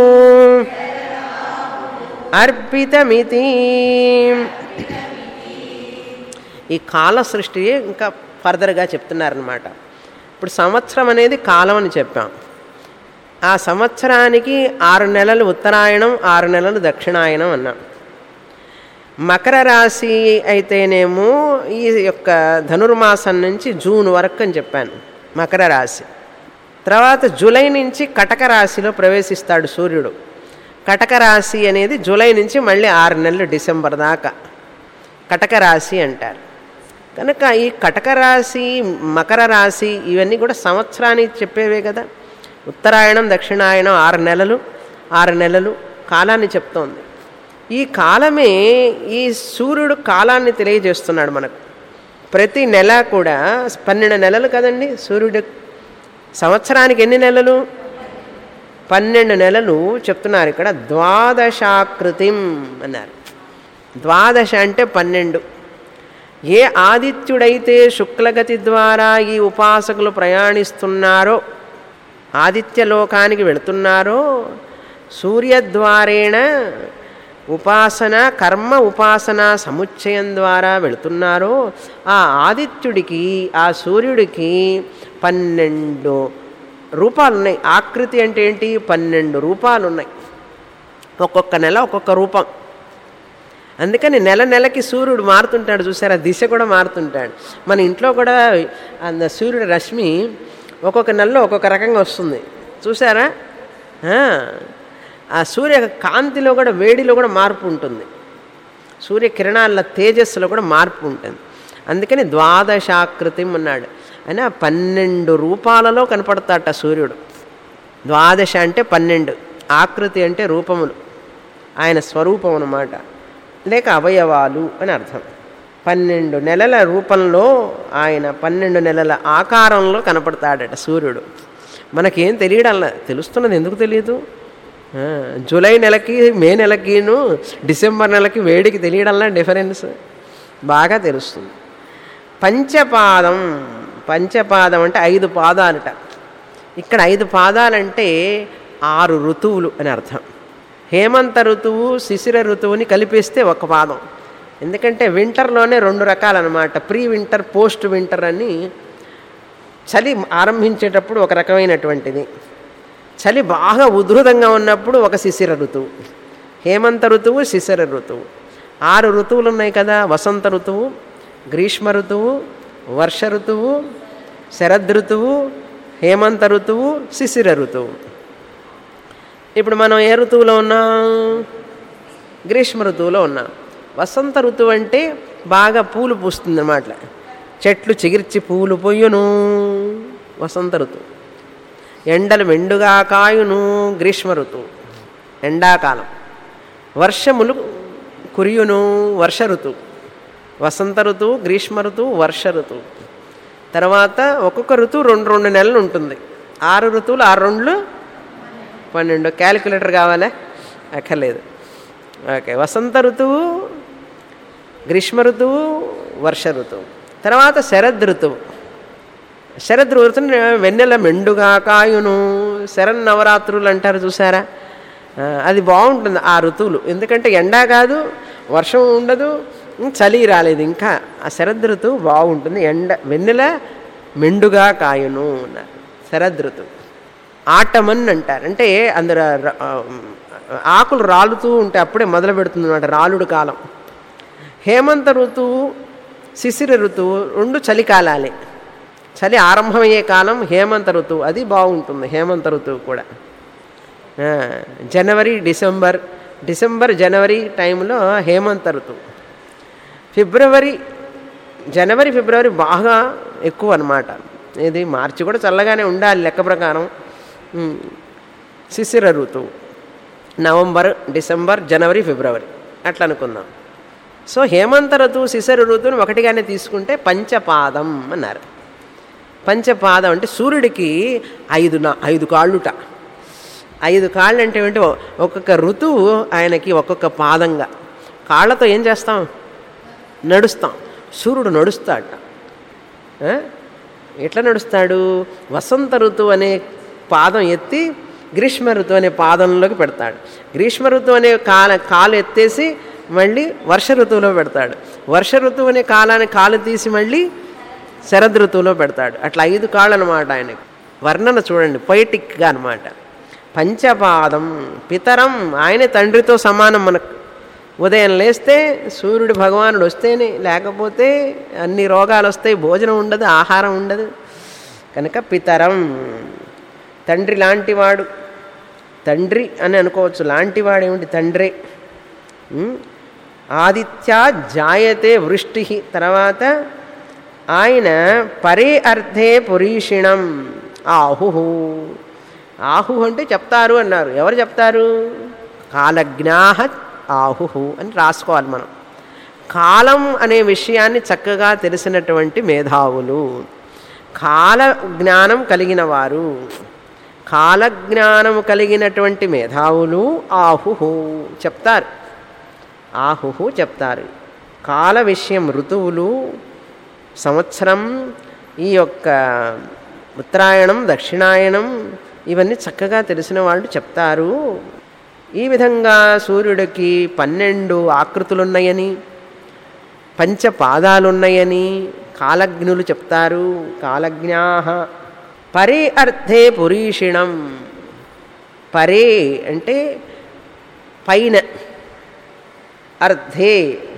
అర్పితమితి ఈ కాల సృష్టి ఇంకా ఫర్దర్గా చెప్తున్నారనమాట ఇప్పుడు సంవత్సరం అనేది కాలం అని చెప్పాం ఆ సంవత్సరానికి ఆరు నెలలు ఉత్తరాయణం ఆరు నెలలు దక్షిణాయనం అన్నాం మకర రాశి అయితేనేమో ఈ యొక్క ధనుర్మాసం నుంచి జూన్ వరకు అని చెప్పాను మకర రాశి తర్వాత జూలై నుంచి కటక రాశిలో ప్రవేశిస్తాడు సూర్యుడు కటక రాశి అనేది జూలై నుంచి మళ్ళీ ఆరు నెలలు డిసెంబర్ దాకా కటక రాశి అంటారు కనుక ఈ కటక రాశి మకర రాశి ఇవన్నీ కూడా సంవత్సరానికి చెప్పేవే కదా ఉత్తరాయణం దక్షిణాయనం ఆరు నెలలు ఆరు నెలలు కాలాన్ని చెప్తోంది ఈ కాలమే ఈ సూర్యుడు కాలాన్ని తెలియజేస్తున్నాడు మనకు ప్రతి నెల కూడా పన్నెండు నెలలు కదండి సూర్యుడు సంవత్సరానికి ఎన్ని నెలలు పన్నెండు నెలలు చెప్తున్నారు ఇక్కడ ద్వాదశాకృతిం అన్నారు ద్వాదశ అంటే పన్నెండు ఏ ఆదిత్యుడైతే శుక్లగతి ద్వారా ఈ ఉపాసకులు ప్రయాణిస్తున్నారో ఆదిత్యలోకానికి వెళుతున్నారో సూర్యద్వారేణ ఉపాసన కర్మ ఉపాసన సముచ్చయం ద్వారా వెళుతున్నారో ఆ ఆదిత్యుడికి ఆ సూర్యుడికి పన్నెండు రూపాలు ఉన్నాయి ఆకృతి అంటే ఏంటి పన్నెండు రూపాలు ఉన్నాయి ఒక్కొక్క నెల ఒక్కొక్క రూపం అందుకని నెల నెలకి సూర్యుడు మారుతుంటాడు చూసారా దిశ కూడా మారుతుంటాడు మన ఇంట్లో కూడా అంద సూర్యుడు రశ్మి ఒక్కొక్క నెలలో ఒక్కొక్క రకంగా వస్తుంది చూసారా ఆ, ఆ సూర్య కాంతిలో కూడా వేడిలో కూడా మార్పు ఉంటుంది సూర్యకిరణాల తేజస్సులో కూడా మార్పు ఉంటుంది అందుకని ద్వాదశాకృతి అన్నాడు అయినా పన్నెండు రూపాలలో కనపడతాట సూర్యుడు ద్వాదశ అంటే పన్నెండు ఆకృతి అంటే రూపములు ఆయన స్వరూపం అన్నమాట లేక అవయవాలు అని అర్థం పన్నెండు నెలల రూపంలో ఆయన పన్నెండు నెలల ఆకారంలో కనపడతాడట సూర్యుడు మనకేం తెలియడంలా తెలుస్తున్నది ఎందుకు తెలియదు ఆ, జూలై నెలకి మే నెలకిను డిసెంబర్ నెలకి వేడికి తెలియడంలా డిఫరెన్స్ బాగా తెలుస్తుంది పంచపాదం పంచపాదం అంటే ఐదు పాదాలట ఇక్కడ ఐదు పాదాలంటే ఆరు ఋతువులు అని అర్థం హేమంత ఋతువు శిశిర ఋతువుని కలిపేస్తే ఒక పాదం ఎందుకంటే వింటర్లోనే రెండు రకాలన్నమాట ప్రీ వింటర్ పోస్ట్ వింటర్ అని చలి ఆరంభించేటప్పుడు ఒక రకమైనటువంటిది చలి బాగా ఉధృతంగా ఉన్నప్పుడు ఒక శిశిర ఋతువు హేమంత ఋతువు శిశిర ఋతువు ఆరు ఋతువులు ఉన్నాయి కదా వసంత ఋతువు గ్రీష్మ ఋతువు వర్ష ఋతువు శరద్ ఋతువు హేమంత ఋతువు శిశిర ఋతువు ఇప్పుడు మనం ఏ ఋతువులో ఉన్నాం గ్రీష్మ ఋతువులో ఉన్నాం వసంత ఋతువు అంటే బాగా పూలు పూస్తుంది అన్నమాట చెట్లు చిగిర్చి పూలు పొయ్యును వసంత ఋతువు ఎండలు మెండుగా కాయును గ్రీష్మ ఋతువు ఎండాకాలం వర్షములు కురియును వర్ష ఋతువు వసంత ఋతువు గ్రీష్మ ఋతువు వర్ష ఋతువు తర్వాత ఒక్కొక్క ఋతువు రెండు రెండు నెలలు ఉంటుంది ఆరు ఋతువులు ఆరు రెండులు పన్నెండు క్యాలిక్యులేటర్ కావాలా అక్కర్లేదు ఓకే వసంత ఋతువు గ్రీష్మ ఋతువు వర్ష ఋతువు తర్వాత శరద్ ఋతువు శరద్ ఋతువుని వెన్నెల మెండుగా కాయును శరన్నవరాత్రులు అంటారు చూసారా ఆ, అది బాగుంటుంది ఆ ఋతువులు ఎందుకంటే ఎండా కాదు వర్షం ఉండదు ఉం, చలి రాలేదు ఇంకా ఆ శరద్ ఋతువు బాగుంటుంది ఎండ వెన్నెల మెండుగా కాయును అన్నారు శరద్ ఋతువు ఆటమన్ అంటారు అంటే అందులో ర- ఆ, ఆకులు రాలుతూ ఉంటే అప్పుడే మొదలు పెడుతుంది అనమాట రాలుడు కాలం హేమంత ఋతువు శిశిర ఋతువు రెండు చలికాలాలే చలి ఆరంభమయ్యే కాలం హేమంత ఋతువు అది బాగుంటుంది హేమంత ఋతువు కూడా ఆ, జనవరి డిసెంబర్ డిసెంబర్ జనవరి టైంలో హేమంత ఋతువు ఫిబ్రవరి జనవరి ఫిబ్రవరి బాగా ఎక్కువ అనమాట ఇది మార్చి కూడా చల్లగానే ఉండాలి లెక్క ప్రకారం ఉమ్, శిశిర ఋతువు నవంబర్ డిసెంబర్ జనవరి ఫిబ్రవరి అట్లా అనుకుందాం సో హేమంత ఋతువు శిశిర ఋతువుని ఒకటిగానే తీసుకుంటే పంచపాదం అన్నారు పంచపాదం అంటే సూర్యుడికి ఐదు నా ఐదు కాళ్ళుట ఐదు కాళ్ళు అంటే ఏంటి ఒక్కొక్క ఋతువు ఆయనకి ఒక్కొక్క పాదంగా కాళ్ళతో ఏం చేస్తాం నడుస్తాం సూర్యుడు నడుస్తాడట ఆ? ఎట్లా నడుస్తాడు వసంత ఋతువు అనే పాదం ఎత్తి గ్రీష్మ ఋతువు అనే పాదంలోకి పెడతాడు గ్రీష్మ ఋతువు అనే కాల కాలు ఎత్తేసి మళ్ళీ వర్ష ఋతువులో పెడతాడు వర్ష ఋతువు అనే కాలాన్ని కాలు తీసి మళ్ళీ శరద్ ఋతువులో పెడతాడు అట్లా ఐదు కాళ్ళు అనమాట ఆయనకి వర్ణన చూడండి పొయిటిక్గా అనమాట పంచపాదం పితరం ఆయనే తండ్రితో సమానం మనకు ఉదయం లేస్తే సూర్యుడు భగవానుడు వస్తేనే లేకపోతే అన్ని రోగాలు వస్తాయి భోజనం ఉండదు ఆహారం ఉండదు కనుక పితరం తండ్రి లాంటివాడు తండ్రి అని అనుకోవచ్చు లాంటివాడు ఏమిటి తండ్రే ఉం? ఆదిత్య జాయతే వృష్టి తర్వాత ఆయన పరే అర్థే పురీషిణం ఆహు ఆహు అంటే చెప్తారు అన్నారు ఎవరు చెప్తారు కాలజ్ఞాహ ఆహు అని రాసుకోవాలి మనం కాలం అనే విషయాన్ని చక్కగా తెలిసినటువంటి మేధావులు కాల జ్ఞానం కలిగిన వారు కాలజ్ఞానము కలిగినటువంటి మేధావులు ఆహు చెప్తారు ఆహు చెప్తారు కాల విషయం ఋతువులు సంవత్సరం ఈ యొక్క ఉత్తరాయణం దక్షిణాయనం ఇవన్నీ చక్కగా తెలిసిన వాళ్ళు చెప్తారు ఈ విధంగా సూర్యుడికి పన్నెండు ఆకృతులున్నాయని పంచపాదాలున్నాయని కాలజ్ఞులు చెప్తారు కాలజ్ఞా పరే అర్థే పురీషిణం పరే అంటే పైన అర్థే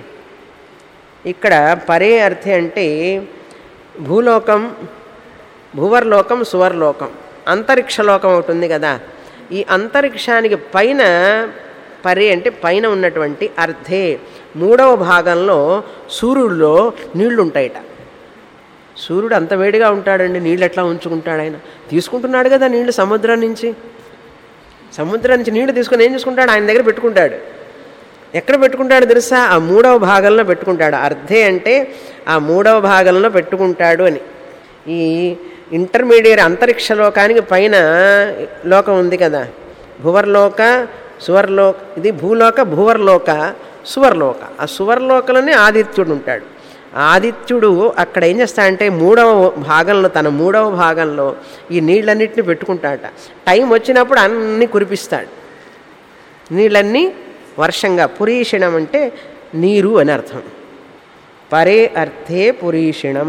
ఇక్కడ పరే అర్థే అంటే భూలోకం భూవర్లోకం సువర్లోకం అంతరిక్ష లోకం ఒకటి ఉంది కదా ఈ అంతరిక్షానికి పైన పరే అంటే పైన ఉన్నటువంటి అర్థే మూడవ భాగంలో సూర్యుడిలో నీళ్లు ఉంటాయట సూర్యుడు అంత వేడిగా ఉంటాడండి నీళ్ళు ఎట్లా ఉంచుకుంటాడు ఆయన తీసుకుంటున్నాడు కదా నీళ్లు సముద్రం నుంచి సముద్రం నుంచి నీళ్లు తీసుకొని ఏం చేసుకుంటాడు ఆయన దగ్గర పెట్టుకుంటాడు ఎక్కడ పెట్టుకుంటాడు తెలుసా ఆ మూడవ భాగంలో పెట్టుకుంటాడు అర్ధే అంటే ఆ మూడవ భాగంలో పెట్టుకుంటాడు అని ఈ ఇంటర్మీడియట్ అంతరిక్ష లోకానికి పైన లోకం ఉంది కదా భువర్లోక సువర్లోక ఇది భూలోక భూవర్లోక సువర్లోక ఆ సువర్లోకలోనే ఆదిత్యుడు ఉంటాడు ఆదిత్యుడు అక్కడ ఏం చేస్తాడంటే మూడవ భాగంలో తన మూడవ భాగంలో ఈ నీళ్ళన్నిటిని పెట్టుకుంటాడట టైం వచ్చినప్పుడు అన్నీ కురిపిస్తాడు నీళ్ళన్నీ వర్షంగా పురీషిణం అంటే నీరు అని అర్థం పరే అర్థే పురీషిణం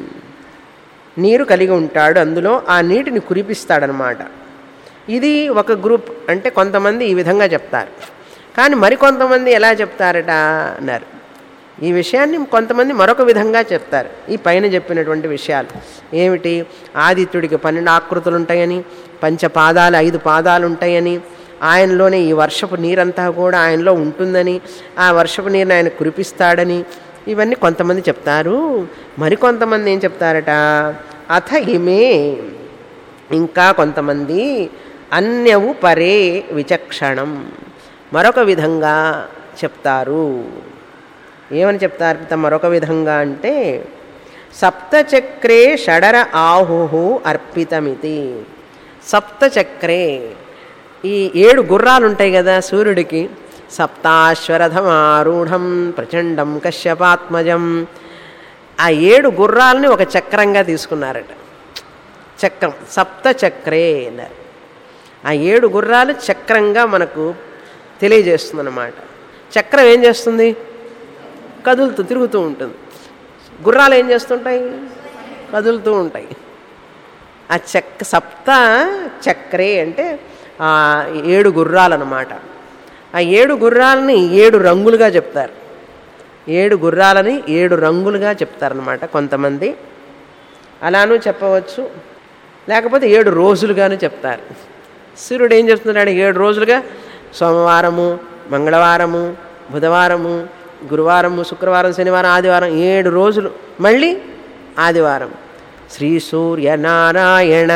నీరు కలిగి ఉంటాడు అందులో ఆ నీటిని కురిపిస్తాడనమాట ఇది ఒక గ్రూప్ అంటే కొంతమంది ఈ విధంగా చెప్తారు కానీ మరికొంతమంది ఎలా చెప్తారట అన్నారు ఈ విషయాన్ని కొంతమంది మరొక విధంగా చెప్తారు ఈ పైన చెప్పినటువంటి విషయాలు ఏమిటి ఆదిత్యుడికి పన్నెండు ఆకృతులు ఉంటాయని పంచపాదాలు ఐదు పాదాలు ఉంటాయని ఆయనలోనే ఈ వర్షపు నీరంతా కూడా ఆయనలో ఉంటుందని ఆ వర్షపు నీరుని ఆయన కురిపిస్తాడని ఇవన్నీ కొంతమంది చెప్తారు మరికొంతమంది ఏం చెప్తారట అథ ఇమే ఇంకా కొంతమంది అన్యవు పరే విచక్షణం మరొక విధంగా చెప్తారు ఏమని చెప్తారు పిత మరొక విధంగా అంటే సప్తచక్రే షడర ఆహు అర్పితమితి సప్తచక్రే ఈ ఏడు గుర్రాలు ఉంటాయి కదా సూర్యుడికి సప్తాశ్వరథమారూఢం ప్రచండం కశ్యపాత్మజం ఆ ఏడు గుర్రాలని ఒక చక్రంగా తీసుకున్నారట చక్రం సప్తచక్రే అన్నారు ఆ ఏడు గుర్రాలు చక్రంగా మనకు తెలియజేస్తుంది అన్నమాట చక్రం ఏం చేస్తుంది కదులుతూ తిరుగుతూ ఉంటుంది గుర్రాలు ఏం చేస్తుంటాయి కదులుతూ ఉంటాయి ఆ చక్ సప్త చక్రే అంటే ఆ ఏడు గుర్రాలు అన్నమాట ఆ ఏడు గుర్రాలని ఏడు రంగులుగా చెప్తారు ఏడు గుర్రాలని ఏడు రంగులుగా చెప్తారనమాట కొంతమంది అలానూ చెప్పవచ్చు లేకపోతే ఏడు రోజులుగాను చెప్తారు సూర్యుడు ఏం చెప్తున్నాడు ఏడు రోజులుగా సోమవారము మంగళవారము బుధవారము గురువారము శుక్రవారం శనివారం ఆదివారం ఏడు రోజులు మళ్ళీ ఆదివారం శ్రీ సూర్యనారాయణ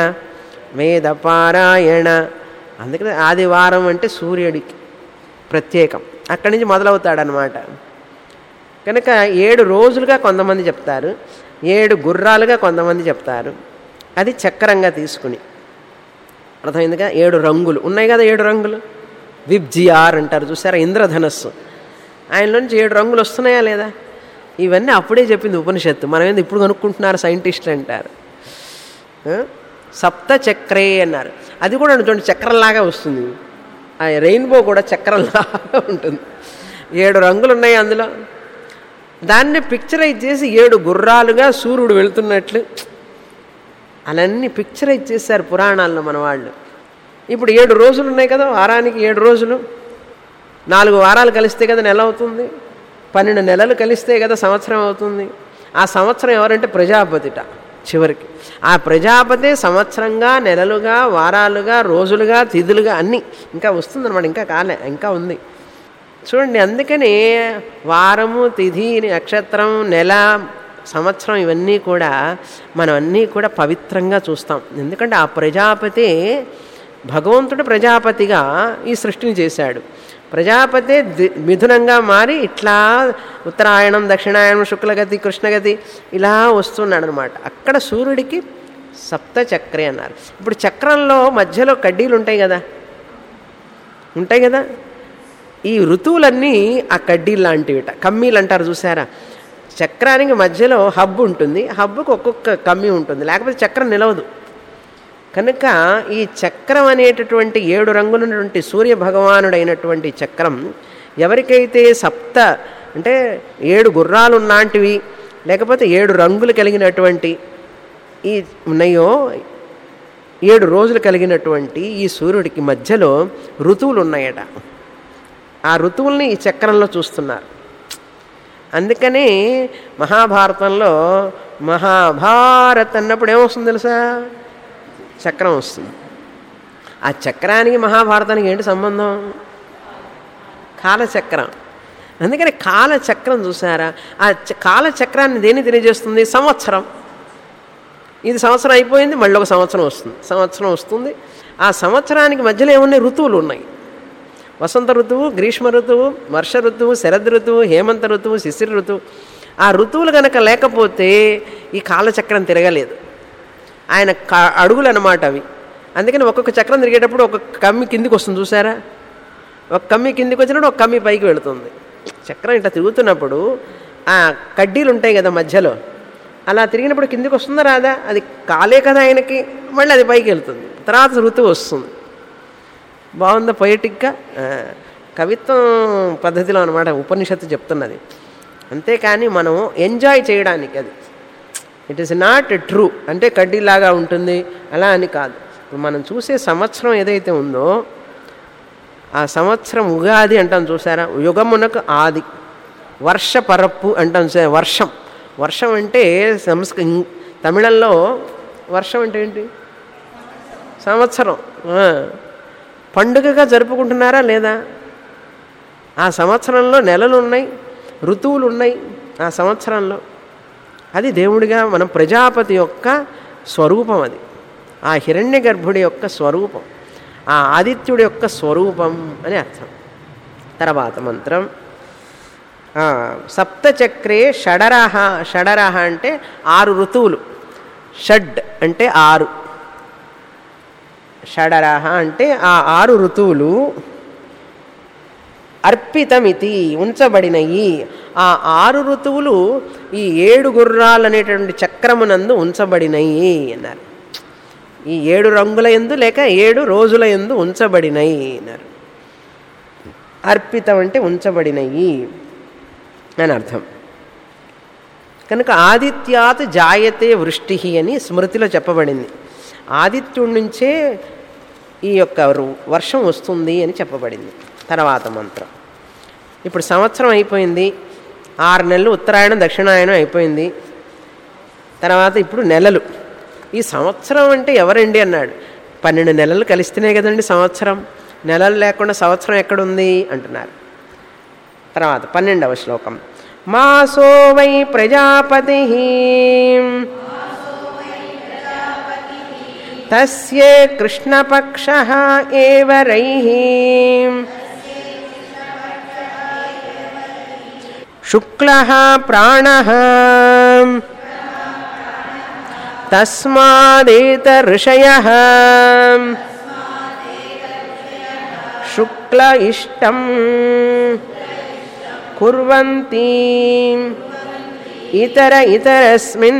వేదపారాయణ అందుకని ఆదివారం అంటే సూర్యుడికి ప్రత్యేకం అక్కడి నుంచి మొదలవుతాడనమాట కనుక ఏడు రోజులుగా కొంతమంది చెప్తారు ఏడు గుర్రాలుగా కొంతమంది చెప్తారు అది చక్రంగా తీసుకుని అర్థమైందిగా ఏడు రంగులు ఉన్నాయి కదా ఏడు రంగులు విబ్జిఆర్ అంటారు చూసారా ఇంద్రధనస్సు ఆయనలోంచి ఏడు రంగులు వస్తున్నాయా లేదా ఇవన్నీ అప్పుడే చెప్పింది ఉపనిషత్తు మనం ఏంది ఇప్పుడు కనుక్కుంటున్నారు సైంటిస్టులు అంటారు ఆ? సప్త చక్రే అన్నారు అది కూడా చూడండి చక్రంలాగా వస్తుంది ఆ రెయిన్బో కూడా చక్రంలాగా ఉంటుంది ఏడు రంగులు ఉన్నాయి అందులో దాన్ని పిక్చరైజ్ చేసి ఏడు గుర్రాలుగా సూర్యుడు వెళ్తున్నట్లు అలాన్ని పిక్చరైజ్ చేశారు పురాణాల్లో మన వాళ్ళు ఇప్పుడు ఏడు రోజులు ఉన్నాయి కదా వారానికి ఏడు రోజులు నాలుగు వారాలు కలిస్తే కదా నెల అవుతుంది పన్నెండు నెలలు కలిస్తే కదా సంవత్సరం అవుతుంది ఆ సంవత్సరం ఎవరంటే ప్రజాపతిట చివరికి ఆ ప్రజాపతి సంవత్సరంగా నెలలుగా వారాలుగా రోజులుగా తిథులుగా అన్నీ ఇంకా వస్తుందన్నమాట ఇంకా కాలే ఇంకా ఉంది చూడండి అందుకని వారము తిథి నక్షత్రం నెల సంవత్సరం ఇవన్నీ కూడా మనం అన్నీ కూడా పవిత్రంగా చూస్తాం ఎందుకంటే ఆ ప్రజాపతి భగవంతుడు ప్రజాపతిగా ఈ సృష్టిని చేశాడు ప్రజాపతి ది- మిథునంగా మారి ఇట్లా ఉత్తరాయణం దక్షిణాయనం శుక్లగతి కృష్ణగతి ఇలా వస్తున్నాడు అనమాట అక్కడ సూర్యుడికి సప్త చక్రే అన్నారు ఇప్పుడు చక్రంలో మధ్యలో కడ్డీలు ఉంటాయి కదా ఉంటాయి కదా ఈ ఋతువులన్నీ ఆ కడ్డీలు లాంటివిట కమ్మీలు అంటారు చూసారా చక్రానికి మధ్యలో హబ్ ఉంటుంది హబ్బుకు ఒక్కొక్క కమ్మీ ఉంటుంది లేకపోతే చక్రం నిలవదు కనుక ఈ చక్రం అనేటటువంటి ఏడు రంగులున్నటువంటి సూర్య భగవానుడైనటువంటి చక్రం ఎవరికైతే సప్త అంటే ఏడు గుర్రాలు లాంటివి లేకపోతే ఏడు రంగులు కలిగినటువంటి ఈ ఉన్నాయో ఏడు రోజులు కలిగినటువంటి ఈ సూర్యుడికి మధ్యలో ఋతువులు ఉన్నాయట ఆ ఋతువుల్ని ఈ చక్రంలో చూస్తున్నారు అందుకని మహాభారతంలో మహాభారత్ అన్నప్పుడు ఏమొస్తుంది తెలుసా చక్రం వస్తుంది ఆ చక్రానికి మహాభారతానికి ఏంటి సంబంధం కాలచక్రం అందుకని కాలచక్రం చూసారా ఆ చ- కాలచక్రాన్ని దేన్ని తెలియజేస్తుంది సంవత్సరం ఇది సంవత్సరం అయిపోయింది మళ్ళీ ఒక సంవత్సరం వస్తుంది సంవత్సరం వస్తుంది ఆ సంవత్సరానికి మధ్యలో ఏమున్నాయి ఋతువులు ఉన్నాయి వసంత ఋతువు గ్రీష్మ ఋతువు వర్ష ఋతువు శరద్ ఋతువు హేమంత ఋతువు శిశిర ఋతువు ఆ ఋతువులు కనుక లేకపోతే ఈ కాలచక్రం తిరగలేదు ఆయన క- అడుగులు అన్నమాట అవి అందుకని ఒక్కొక్క చక్రం తిరిగేటప్పుడు ఒక్కొక్క కమ్మి కిందికి వస్తుంది చూసారా ఒక కమ్మి కిందికి వచ్చినప్పుడు ఒక కమ్మి పైకి వెళుతుంది చక్రం ఇట్లా తిరుగుతున్నప్పుడు ఆ కడ్డీలు ఉంటాయి కదా మధ్యలో అలా తిరిగినప్పుడు కిందికి వస్తుందా రాదా అది కాలే కదా ఆయనకి మళ్ళీ అది పైకి వెళ్తుంది తర్వాత ఋతువు వస్తుంది బాగుందా పొయటిక్గా ఆ, కవిత్వం పద్ధతిలో అనమాట ఉపనిషత్తు చెప్తున్నది అంతేకాని మనం ఎంజాయ్ చేయడానికి అది ఇట్ ఈస్ నాట్ ట్రూ అంటే కడ్డీలాగా ఉంటుంది అలా అని కాదు ఇప్పుడు మనం చూసే సంవత్సరం ఏదైతే ఉందో ఆ సంవత్సరం ఉగాది అంటాం చూసారా యుగమునకు ఆది వర్ష పరప్పు అంటాం చూసారా వర్షం వర్షం అంటే సంస్కృ తమిళంలో వర్షం అంటే ఏంటి సంవత్సరం ఆ. పండుగగా జరుపుకుంటున్నారా లేదా ఆ సంవత్సరంలో నెలలు ఉన్నాయి ఋతువులు ఉన్నాయి ఆ సంవత్సరంలో అది దేవుడిగా మనం ప్రజాపతి యొక్క స్వరూపం అది ఆ హిరణ్య గర్భుడి యొక్క స్వరూపం ఆ ఆదిత్యుడి యొక్క స్వరూపం అని అర్థం తర్వాత మంత్రం ఆ, సప్తచక్రే షడరహ షడరహ అంటే ఆరు ఋతువులు షడ్ అంటే ఆరు షడరహ అంటే ఆ ఆరు ఋతువులు అర్పితమితి ఉంచబడినయి ఆ ఆరు ఋతువులు ఈ ఏడు గుర్రాలు అనేటువంటి చక్రమునందు ఉంచబడినయి అన్నారు ఈ ఏడు రంగుల ఎందు లేక ఏడు రోజుల ఎందు ఉంచబడినయి అన్నారు అర్పితం అంటే ఉంచబడినయి అని అర్థం కనుక ఆదిత్యాత్ జాయతే వృష్టి అని స్మృతిలో చెప్పబడింది ఆదిత్యుడి నుంచే ఈ యొక్క రు- వర్షం వస్తుంది అని చెప్పబడింది తర్వాత మంత్రం ఇప్పుడు సంవత్సరం అయిపోయింది ఆరు నెలలు ఉత్తరాయణం దక్షిణాయనం అయిపోయింది తర్వాత ఇప్పుడు నెలలు ఈ సంవత్సరం అంటే ఎవరండి అన్నాడు పన్నెండు నెలలు కలిస్తేనే కదండి సంవత్సరం నెలలు లేకుండా సంవత్సరం ఎక్కడుంది అంటున్నారు తర్వాత పన్నెండవ శ్లోకం మాసో వై ప్రజాపతి తస్యే కృష్ణపక్ష ఏవ రైః శుక్ల ప్రాణ తస్మాదేత ఋషయ శుక్ల ఇష్టం కుర్వంతి ఇతర ఇతరస్మిన్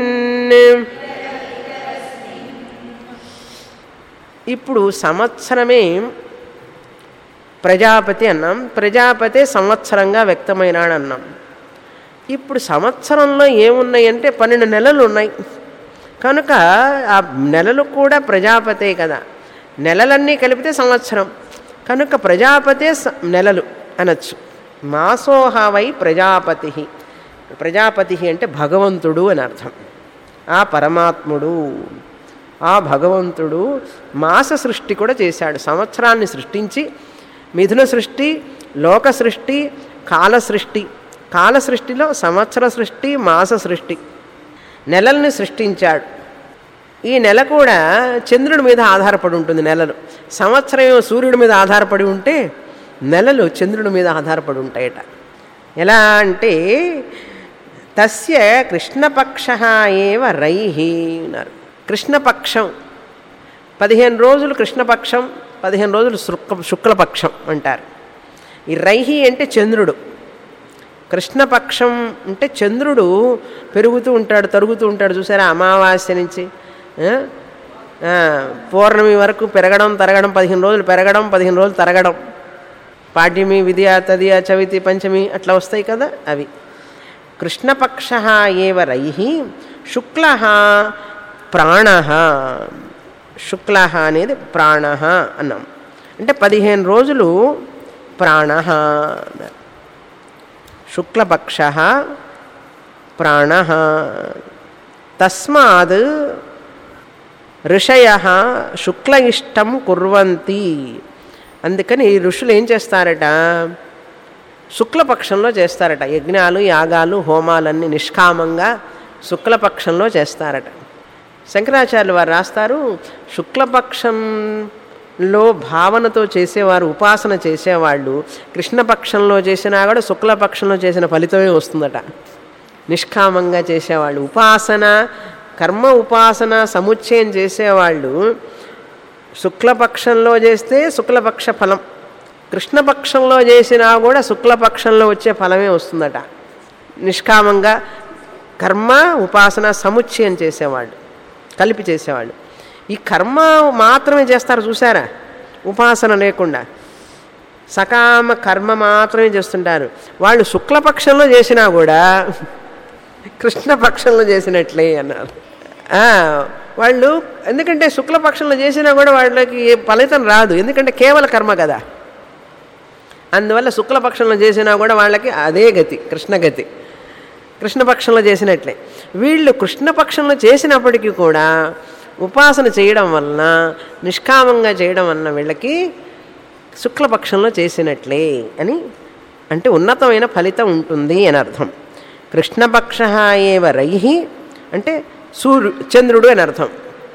ఇప్పుడు సంవత్సరమే ప్రజాపతి అన్నాం ప్రజాపతి సంవత్సరంగా వ్యక్తమైనాడు అన్నాం ఇప్పుడు సంవత్సరంలో ఏమున్నాయంటే పన్నెండు నెలలు ఉన్నాయి కనుక ఆ నెలలు కూడా ప్రజాపతే కదా నెలలన్నీ కలిపితే సంవత్సరం కనుక ప్రజాపతే స- నెలలు అనొచ్చు మాసోహవై ప్రజాపతి ప్రజాపతి అంటే భగవంతుడు అని అర్థం ఆ పరమాత్ముడు ఆ భగవంతుడు మాస సృష్టి కూడా చేశాడు సంవత్సరాన్ని సృష్టించి మిథున సృష్టి లోక సృష్టి కాల సృష్టి కాల సృష్టిలో సంవత్సర సృష్టి మాస సృష్టి నెలల్ని సృష్టించాడు ఈ నెల కూడా చంద్రుడి మీద ఆధారపడి ఉంటుంది నెలలు సంవత్సరం ఏమో సూర్యుడి మీద ఆధారపడి ఉంటే నెలలు చంద్రుడి మీద ఆధారపడి ఉంటాయట ఎలా అంటే తస్య కృష్ణపక్ష ఏవ రైహి అన్నారు కృష్ణపక్షం పదిహేను రోజులు కృష్ణపక్షం పదిహేను రోజులు శుక్ల శుక్లపక్షం అంటారు ఈ రైహి అంటే చంద్రుడు కృష్ణపక్షం అంటే చంద్రుడు పెరుగుతూ ఉంటాడు తరుగుతూ ఉంటాడు చూసారా అమావాస్య నుంచి ఆ? ఆ, పౌర్ణమి వరకు పెరగడం తరగడం పదిహేను రోజులు పెరగడం పదిహేను రోజులు తరగడం పాడ్యమి విద్య తదియ చవితి పంచమి అట్లా వస్తాయి కదా అవి కృష్ణపక్ష ఏవ రైహి శుక్ల ప్రాణ శుక్ల అనేది ప్రాణ అన్నాం అంటే పదిహేను రోజులు ప్రాణ శుక్లపక్ష ప్రాణ తస్మాద్ ఋషయ శుక్ల ఇష్టం కుర్వంతి అందుకని ఋషులు ఏం చేస్తారట శుక్లపక్షంలో చేస్తారట యజ్ఞాలు యాగాలు హోమాలన్నీ నిష్కామంగా శుక్లపక్షంలో చేస్తారట శంకరాచార్యులు వారు రాస్తారు శుక్లపక్షంలో భావనతో చేసేవారు ఉపాసన చేసేవాళ్ళు కృష్ణపక్షంలో చేసినా కూడా శుక్లపక్షంలో చేసిన ఫలితమే వస్తుందట నిష్కామంగా చేసేవాళ్ళు ఉపాసన కర్మ ఉపాసన సముచ్చయం చేసేవాళ్ళు శుక్లపక్షంలో చేస్తే శుక్లపక్ష ఫలం కృష్ణపక్షంలో చేసినా కూడా శుక్లపక్షంలో వచ్చే ఫలమే వస్తుందట నిష్కామంగా కర్మ ఉపాసన సముచ్చయం చేసేవాళ్ళు కలిపి చేసేవాళ్ళు ఈ కర్మ మాత్రమే చేస్తారు చూసారా ఉపాసన లేకుండా సకామ కర్మ మాత్రమే చేస్తుంటారు వాళ్ళు శుక్లపక్షంలో చేసినా కూడా కృష్ణపక్షంలో చేసినట్లే అన్నారు ఆ, వాళ్ళు ఎందుకంటే శుక్లపక్షంలో చేసినా కూడా వాళ్ళకి ఏ ఫలితం రాదు ఎందుకంటే కేవల కర్మ కదా అందువల్ల శుక్లపక్షంలో చేసినా కూడా వాళ్ళకి అదే గతి కృష్ణగతి కృష్ణపక్షంలో చేసినట్లే వీళ్ళు కృష్ణపక్షంలో చేసినప్పటికీ కూడా ఉపాసన చేయడం వలన నిష్కామంగా చేయడం వలన వీళ్ళకి శుక్లపక్షంలో చేసినట్లే అని అంటే ఉన్నతమైన ఫలితం ఉంటుంది అని అర్థం కృష్ణపక్ష ఏవ రైహి అంటే సూర్యు చంద్రుడు అని అర్థం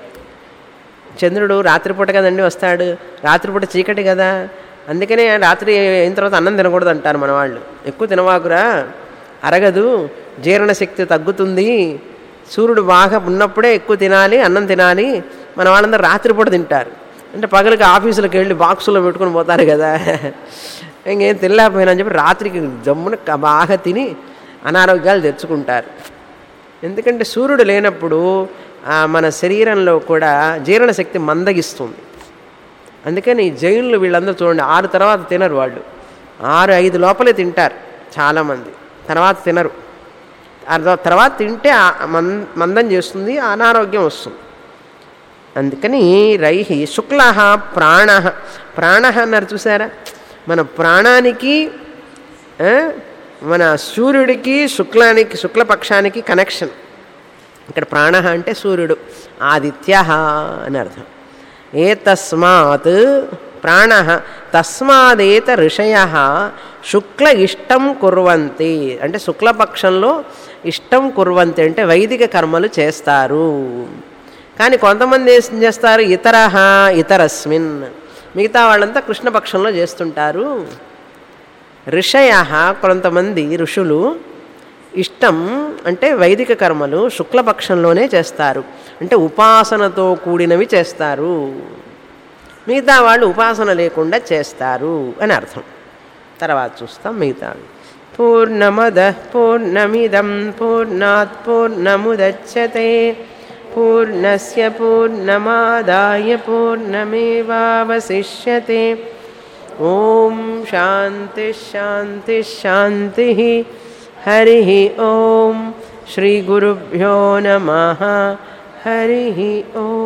చంద్రుడు రాత్రిపూట కదండి వస్తాడు రాత్రిపూట చీకటి కదా అందుకనే రాత్రి అయిన తర్వాత అన్నం తినకూడదు అంటారు మన వాళ్ళు ఎక్కువ తినవాకురా అరగదు జీర్ణశక్తి తగ్గుతుంది సూర్యుడు బాగా ఉన్నప్పుడే ఎక్కువ తినాలి అన్నం తినాలి మన వాళ్ళందరూ రాత్రిపూట తింటారు అంటే పగలకి ఆఫీసులకు వెళ్ళి బాక్సులో పెట్టుకొని పోతారు కదా ఇంకేం తినలేకపోయినా అని చెప్పి రాత్రికి జమ్మున క- బాగా తిని అనారోగ్యాలు తెచ్చుకుంటారు ఎందుకంటే సూర్యుడు లేనప్పుడు ఆ, మన శరీరంలో కూడా జీర్ణశక్తి మందగిస్తుంది అందుకని జైన్లు వీళ్ళందరూ చూడండి ఆరు తర్వాత తినరు వాళ్ళు ఆరు ఐదు లోపలే తింటారు చాలామంది తర్వాత తినరు ఆ తర్వా- తర్వాత తింటే ఆ మన్ మందం చేస్తుంది అనారోగ్యం వస్తుంది అందుకని రైహి శుక్ల ప్రాణ ప్రాణ అన్నారు చూసారా మన ప్రాణానికి ఆ, మన సూర్యుడికి శుక్లానికి శుక్లపక్షానికి కనెక్షన్ ఇక్కడ ప్రాణ అంటే సూర్యుడు ఆదిత్య అని అర్థం ఏ తస్మాత్ ప్రాణ తస్మాదేత ఋషయ శుక్ల ఇష్టం కుర్వంతి అంటే శుక్లపక్షంలో ఇష్టం కుర్వంతి అంటే వైదిక కర్మలు చేస్తారు కానీ కొంతమంది ఏం చేస్తారు ఇతర ఇతరస్మిన్ మిగతా వాళ్ళంతా కృష్ణపక్షంలో చేస్తుంటారు ఋషయ కొంతమంది ఋషులు ఇష్టం అంటే వైదిక కర్మలు శుక్లపక్షంలోనే చేస్తారు అంటే ఉపాసనతో కూడినవి చేస్తారు మిగతా వాళ్ళు ఉపాసన లేకుండా చేస్తారు అని అర్థం తర్వాత చూస్తాం మిగతా పూర్ణమద పూర్ణమిదం పూర్ణాత్ పూర్ణముదచ్చతే పూర్ణస్య పూర్ణమాదాయ పూర్ణమేవావశిష్యతే ఓం శాంతి శాంతి శాంతి హరి ఓం శ్రీ గురుభ్యో నమ హరి ఓం